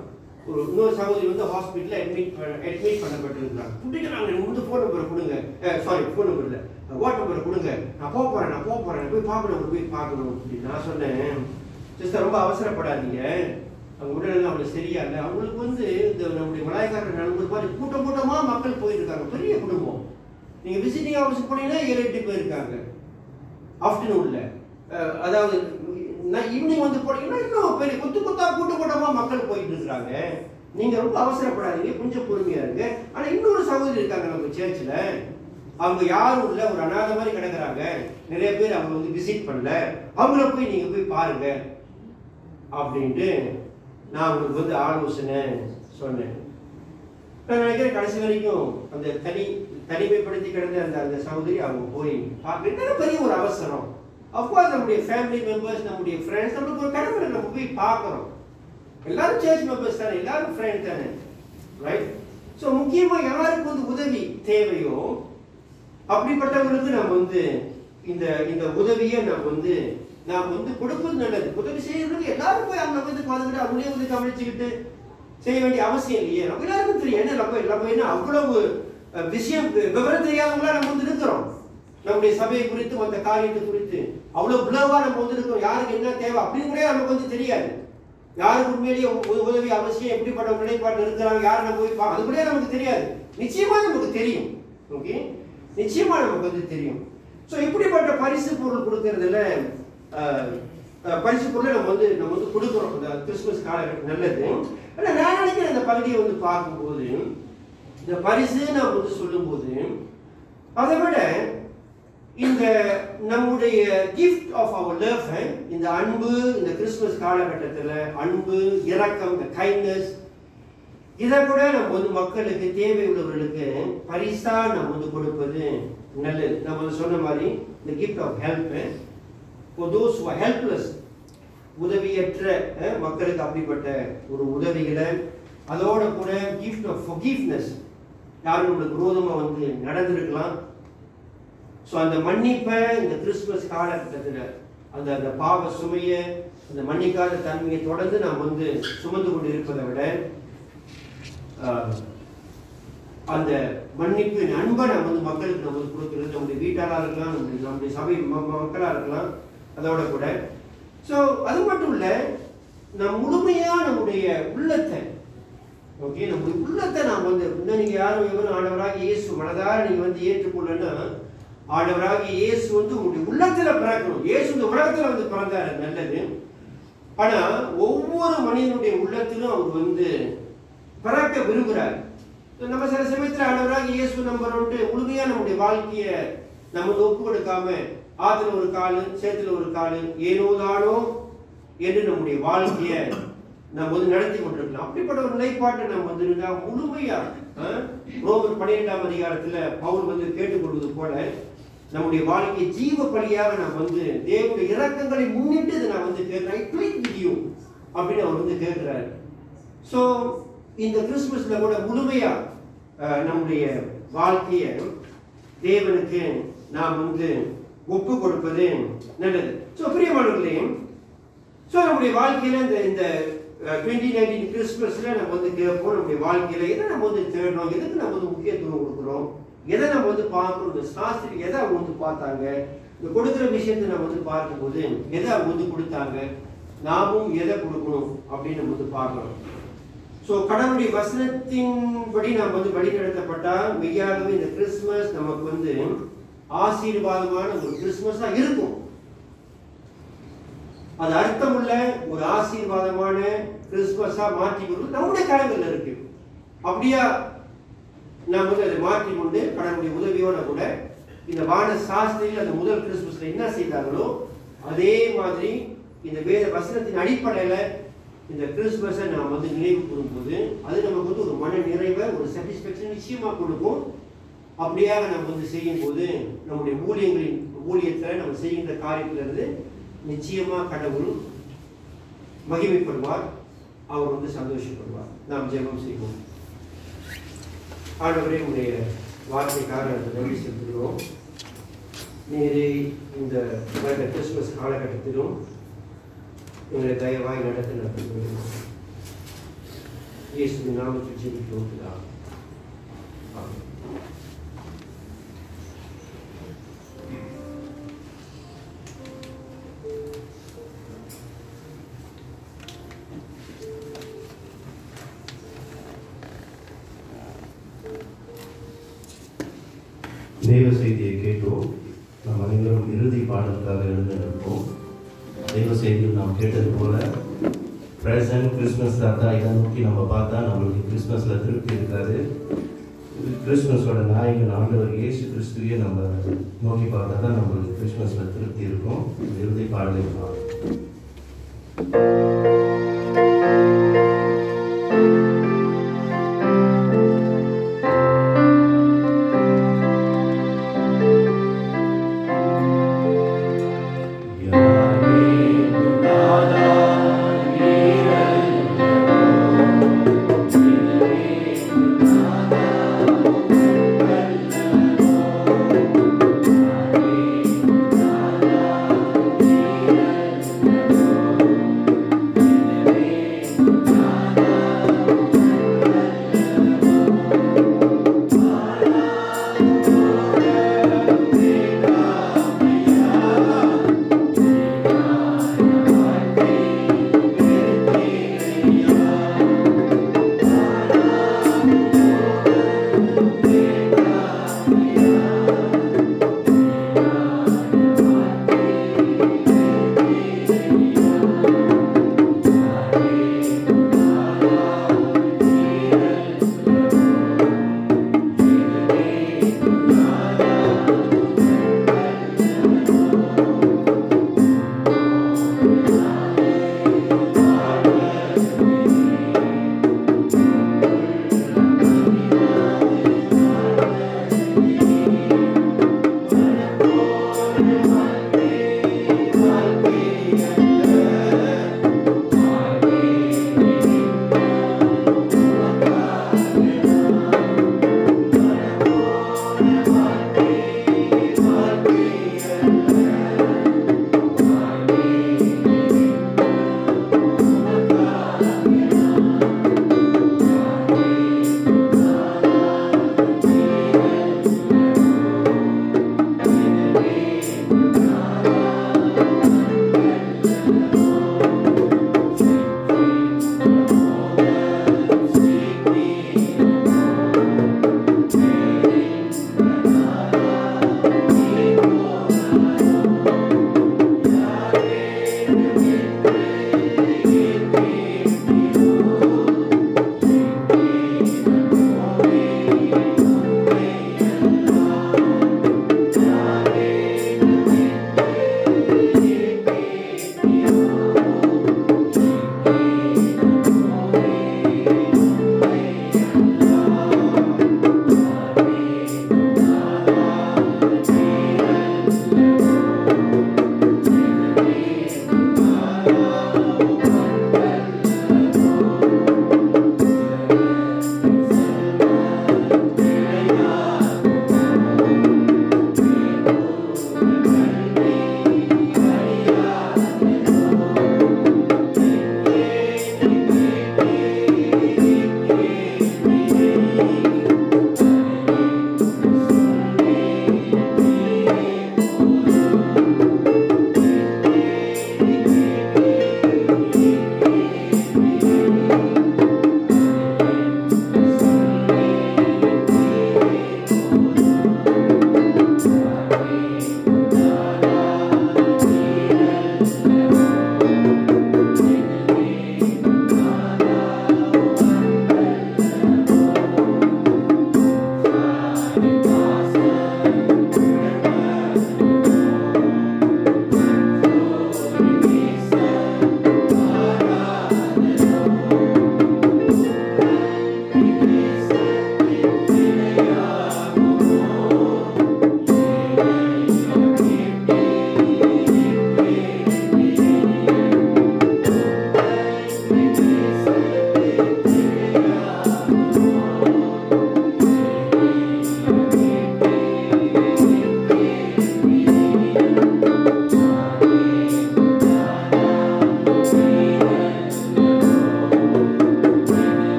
ஒரு இன்னொரு சகோதரி வந்து ஹாஸ்பிட்டலில் அட்மிட் அட்மிட் பண்ணப்பட்டிருக்கிறாங்க பிடிக்கிறாங்க எனக்கு வந்து ஃபோன் நம்பரை கொடுங்க சாரி ஃபோன் நம்பர் இல்லை வாட் நம்பரை கொடுங்க நான் போக போகிறேன் நான் போக போகிறேன் போய் பார்க்கணும் போய் பார்க்கணும் அப்படின்னு நான் சொன்னேன் சிஸ்டர் ரொம்ப அவசரப்படாதீங்க அவங்க உடனே அவங்களுக்கு சரியா இல்லை அவங்களுக்கு வந்து இந்த நம்முடைய மலாய்க்காரர் நண்பர் மாதிரி கூட்டம் கூட்டமாக மக்கள் போயிருக்காங்க பெரிய குடும்பம் நீங்கள் விசிட்டிங் ஆஃபீஸ் போனீங்கன்னா ஏழு எட்டு பேர் இருக்காங்க ஆஃப்டர்நூன்ல அதாவது நான் ஈவினிங் வந்து போனீங்கன்னா இன்னும் பெரிய கொத்து கொத்தா கூட்ட கூட்டமா மக்கள் போயிட்டு இருக்கிறாங்க நீங்க ரொம்ப அவசரப்படாதீங்க கொஞ்சம் பொறுமையா இருங்க ஆனா இன்னொரு சகோதரி இருக்காங்க நம்ம சேர்ச்சில் அவங்க யாரும் இல்ல ஒரு அனாதை மாதிரி கிடக்குறாங்க நிறைய பேர் அவங்க வந்து விசிட் பண்ணல அவங்கள போய் நீங்க போய் பாருங்க அப்படின்ட்டு நான் அவங்களுக்கு வந்து ஆலோசனை சொன்னேன் நான் நினைக்கிறேன் கடைசி வரைக்கும் அந்த தனி தனிமைப்படுத்தி கிடந்த அந்த அந்த சகோதரி அவங்க போய் பார்க்க பெரிய ஒரு அவசரம் அப்கோர்ஸ் நம்முடைய ஃபேமிலி மெம்பர்ஸ் நம்முடைய ஃப்ரெண்ட்ஸ் நம்மளுக்கு ஒரு கடமை இருக்கு, நம்ம போய் பார்க்குறோம் எல்லாரும் சர்ச் மெம்பர்ஸ் தானே எல்லாரும் ஃப்ரெண்ட் தானே ரைட் ஸோ முக்கியமாக யாருக்கு வந்து உதவி தேவையோ அப்படிப்பட்டவங்களுக்கு நம்ம வந்து இந்த இந்த உதவியை நம்ம வந்து நாம் வந்து கொடுப்பது நல்லது உதவி செய்யறதுக்கு எல்லாரும் போய் அவங்க வந்து பார்த்துக்கிட்டு அவங்களே வந்து கவனிச்சுக்கிட்டு செய்ய வேண்டிய அவசியம் இல்லையே நம்ம எல்லாருக்கும் தெரியும் என்ன நம்ம நம்ம என்ன அவ்வளவு அஹ், விஷயம் வி- விவரம் தெரியாதவங்களா நம்ம வந்து இருக்கிறோம் நம்முடைய சபையை குறித்து மற்ற காரியத்தை குறித்து அவ்வளவு பிளவா நம்ம வந்து இருக்கிறோம் யாருக்கு என்ன தேவை அப்படின்னு கூட நமக்கு வந்து தெரியாது யாருக்கு உண்மையிலேயே உ- உதவி அவசியம் எப்படிப்பட்ட நிலைப்பாடு இருக்கிறாங்க யார் நம்ம போய் பா- அது கூட நமக்கு தெரியாது நிச்சயமா நமக்கு தெரியும் ஓகே நிச்சயமா நமக்கு வந்து தெரியும் ஸோ இப்படிப்பட்ட பரிசு பொருள் கொடுக்கறதுல அஹ், அஹ், பரிசு பொருளை நம்ம வந்து நம்ம வந்து கொடுக்குறோம் இந்த கிறிஸ்துமஸ் காலகட்டம் நல்லது ஆனால் நான் நினைக்கிறேன் இந்த பகுதியை வந்து பார்க்கும்போது இந்த பரிசு நம்ம வந்து சொல்லும்போது அதை விட இந்த நம்முடைய கிஃப்ட் ஆஃப் அவர் லவ் இந்த அன்பு இந்த கிறிஸ்துமஸ் காலகட்டத்தில் அன்பு இரக்கம் இந்த கைண்ட்னஸ் இதை கூட நம்ம வந்து மக்களுக்கு தேவை உள்ளவர்களுக்கு பரிசா நம்ம வந்து கொடுப்பது நல்லது நம்ம வந்து சொன்ன மாதிரி இந்த gift of help for those who are helpless உதவியற்ற அஹ், மக்களுக்கு அப்படிப்பட்ட ஒரு உதவிகளை அதோட கூட கிஃப்ட் ஆஃப் forgiveness யாரும் நம்மளுக்கு விரோதமாக வந்து நடந்திருக்கலாம் ஸோ அந்த மன்னிப்பை இந்த கிறிஸ்துமஸ் காலகட்டத்தில் அந்த அந்த பாவ சுமையை அந்த மன்னிக்காத தன்மையை தொடர்ந்து நாம் வந்து சுமந்து கொண்டு இருப்பதை விட ஆஹ், அந்த மன்னிப்பு அன்பை நம்ம வந்து மக்களுக்கு நம்ம வந்து கொடுக்கிறது நம்முடைய வீட்டாராக இருக்கலாம் நம்முடைய நம்முடைய சபை ம- ம- மக்களாக இருக்கலாம் அதோட கூட ஸோ அது மட்டும் இல்லை நம் முழுமையா நம்முடைய உள்ளத்தை ஓகே நம்முடைய உள்ளத்தை நாம் வந்து இன்னும் நீங்க யாரும் எவரும் ஆண்டவராக இயேசு மனதார நீங்க வந்து ஏற்றுக்கொள்ளனா ஆண்டவராக இயேசு வந்து உங்களுடைய உள்ளத்துல பிறக்கணும் இயேசு இந்த உலகத்துல வந்து பிறந்தாரு நல்லது ஆனா ஒவ்வொரு மனிதனுடைய உள்ளத்திலும் அவர் வந்து பிறக்க விரும்புகிறார் நம்ம சில சமயத்துல ஆண்டவராக இயேசு நம்புறோன்ட்டு முழுமையா நம்முடைய வாழ்க்கையை நம்ம வந்து ஒப்பு கொடுக்காம ஆத்துல ஒரு காலு சேத்துல ஒரு காலு ஏனோ தானோ என்று நம்முடைய வாழ்க்கையை நம்ம வந்து நடத்தி கொண்டிருக்கலாம் அப்படிப்பட்ட ஒரு நிலைப்பாட்டை நம்ம வந்து இருந்தா முழுமையா ஆ, ரோமர் பன்னிரெண்டாம் அதிகாரத்துல பவுல் வந்து கேட்டுக்கொள்வது போல நம்முடைய வாழ்க்கை ஜீவ பலியாக நாம் வந்து தேவனுடைய இரக்கங்களை முன்னிட்டு இதை நான் வந்து கேட்கிறேன் ஐ ப்ளீட் வித் யூ அப்படின்னு அவர் வந்து கேட்கிறாரு ஸோ இந்த கிறிஸ்துமஸ்ல கூட முழுமையா அஹ், நம்முடைய வாழ்க்கையை தேவனுக்கு நாம் வந்து ஒப்பு கொடுப்பது நல்லது ஸோ பிரியமானவர்களே ஸோ நம்முடைய வாழ்க்கையில இந்த இந்த டுவெண்ட்டி நைன்டீன் கிறிஸ்மஸ்ல நம்ம வந்து கேட்போம் நம்முடைய வாழ்க்கையில எதை நம்ம வந்து தேடணும் எதுக்கு நம்ம வந்து முக்கியத்துவம் கொடுக்குறோம் எதை நம்ம வந்து பார்க்கணும் இந்த சாஸ்திரி எதை அவங்க வந்து பார்த்தாங்க இந்த கொடுக்குற விஷயத்தை நம்ம வந்து பார்க்கும்போது எதை அவங்க வந்து கொடுத்தாங்க நாமும் எதை கொடுக்கணும் அப்படின்னு நம்ம வந்து பார்க்கணும் ஸோ கடவுளுடைய வசனத்தின்படி நாம் வந்து வழிநடத்தப்பட்டா மெய்யாகவே இந்த கிறிஸ்மஸ் நமக்கு வந்து ஆசீர்வாதமான ஒரு கிறிஸ்மஸா இருக்கும் அது அர்த்தமுள்ள ஒரு ஆசீர்வாதமான கிறிஸ்துமஸா மாற்றி கொண்டு நம்முடைய கரங்கள்ல இருக்கு அப்படியா நாம் வந்து அதை மாற்றி கொண்டு கடவுளுடைய உதவியோட கூட இந்த வான சாஸ்திரியில் அந்த முதல் கிறிஸ்துமஸ்ல என்ன செய்தார்களோ அதே மாதிரி இந்த வேத வசனத்தின் அடிப்படையில இந்த கிறிஸ்துமஸை நாம் வந்து நினைவு கூறும்போது அது நமக்கு வந்து ஒரு மன நிறைவை ஒரு சாட்டிஸ்ஃபேக்ஷன் நிச்சயமா கொடுக்கும் அப்படியாக நம்ம வந்து செய்யும்போது நம்முடைய ஊழியங்களின் ஊழியத்தில் நம்ம செய்கின்ற காரியத்திலிருந்து நிச்சயமா கடவுள் மகிமைப்படுவார் அவர் வந்து சந்தோஷப்படுவார் நாம் ஜெபம் செய்வோம் ஆண்டவரே உடைய வார்த்தைக்காக நன்றி செலுத்துகிறோம் நீரே இந்த வருட கிறிஸ்துமஸ் காலகட்டத்திலும் எங்களை தயவாய் நடத்தி நடத்துகிறோம் இயேசுவின் நாமத்தில் ஜெபிக்கிறோம் பிதாவே. ஆமென். தெய்வ செய்தியை கேட்டோம் நாம் அனைவரும் இறுதி பாடலுக்காக எழுந்து நிற்போம் தெய்வ செய்தியில் நாம் கேட்டது போல ப்ரெசன்ட் கிறிஸ்மஸ் தாத்தா இதை நோக்கி நம்ம பார்த்தா நம்மளுக்கு கிறிஸ்மஸில் திருப்தி இருக்காது கிறிஸ்மஸோட நாயகன் ஆண்டவர் இயேசு கிறிஸ்துவையே நம்ம நோக்கி பார்த்தா தான் நம்மளுக்கு கிறிஸ்மஸில் திருப்தி இருக்கும் இறுதி பாடலை பார்ப்போம் Thank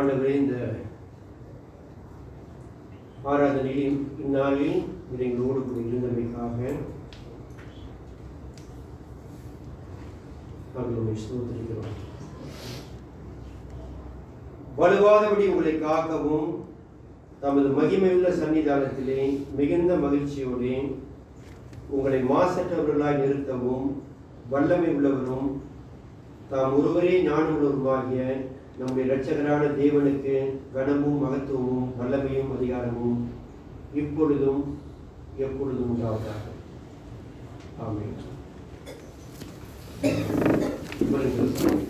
ஆண்டவரே இந்த ஆராதனையில் இந்நாளில் இதை எங்களோடு கூட இருந்தமைக்காக நாங்கள் உண்மை ஸ்தோத்திரிக்கிறோம் வலுவாதபடி உங்களை காக்கவும் தமது மகிமையுள்ள சன்னிதானத்திலே மிகுந்த மகிழ்ச்சியோடு உங்களை மாசற்றவர்களாய் நிறுத்தவும் வல்லமை உள்ளவரும் தாம் ஒருவரே ஞானமுள்ளவருமாகிய நம்முடைய இரட்சகரான தேவனுக்கு கனமும் மகத்துவமும் வல்லமையும் அதிகாரமும் இப்பொழுதும் எப்பொழுதும் உண்டாவதாக ஆமென். இப்பொழுது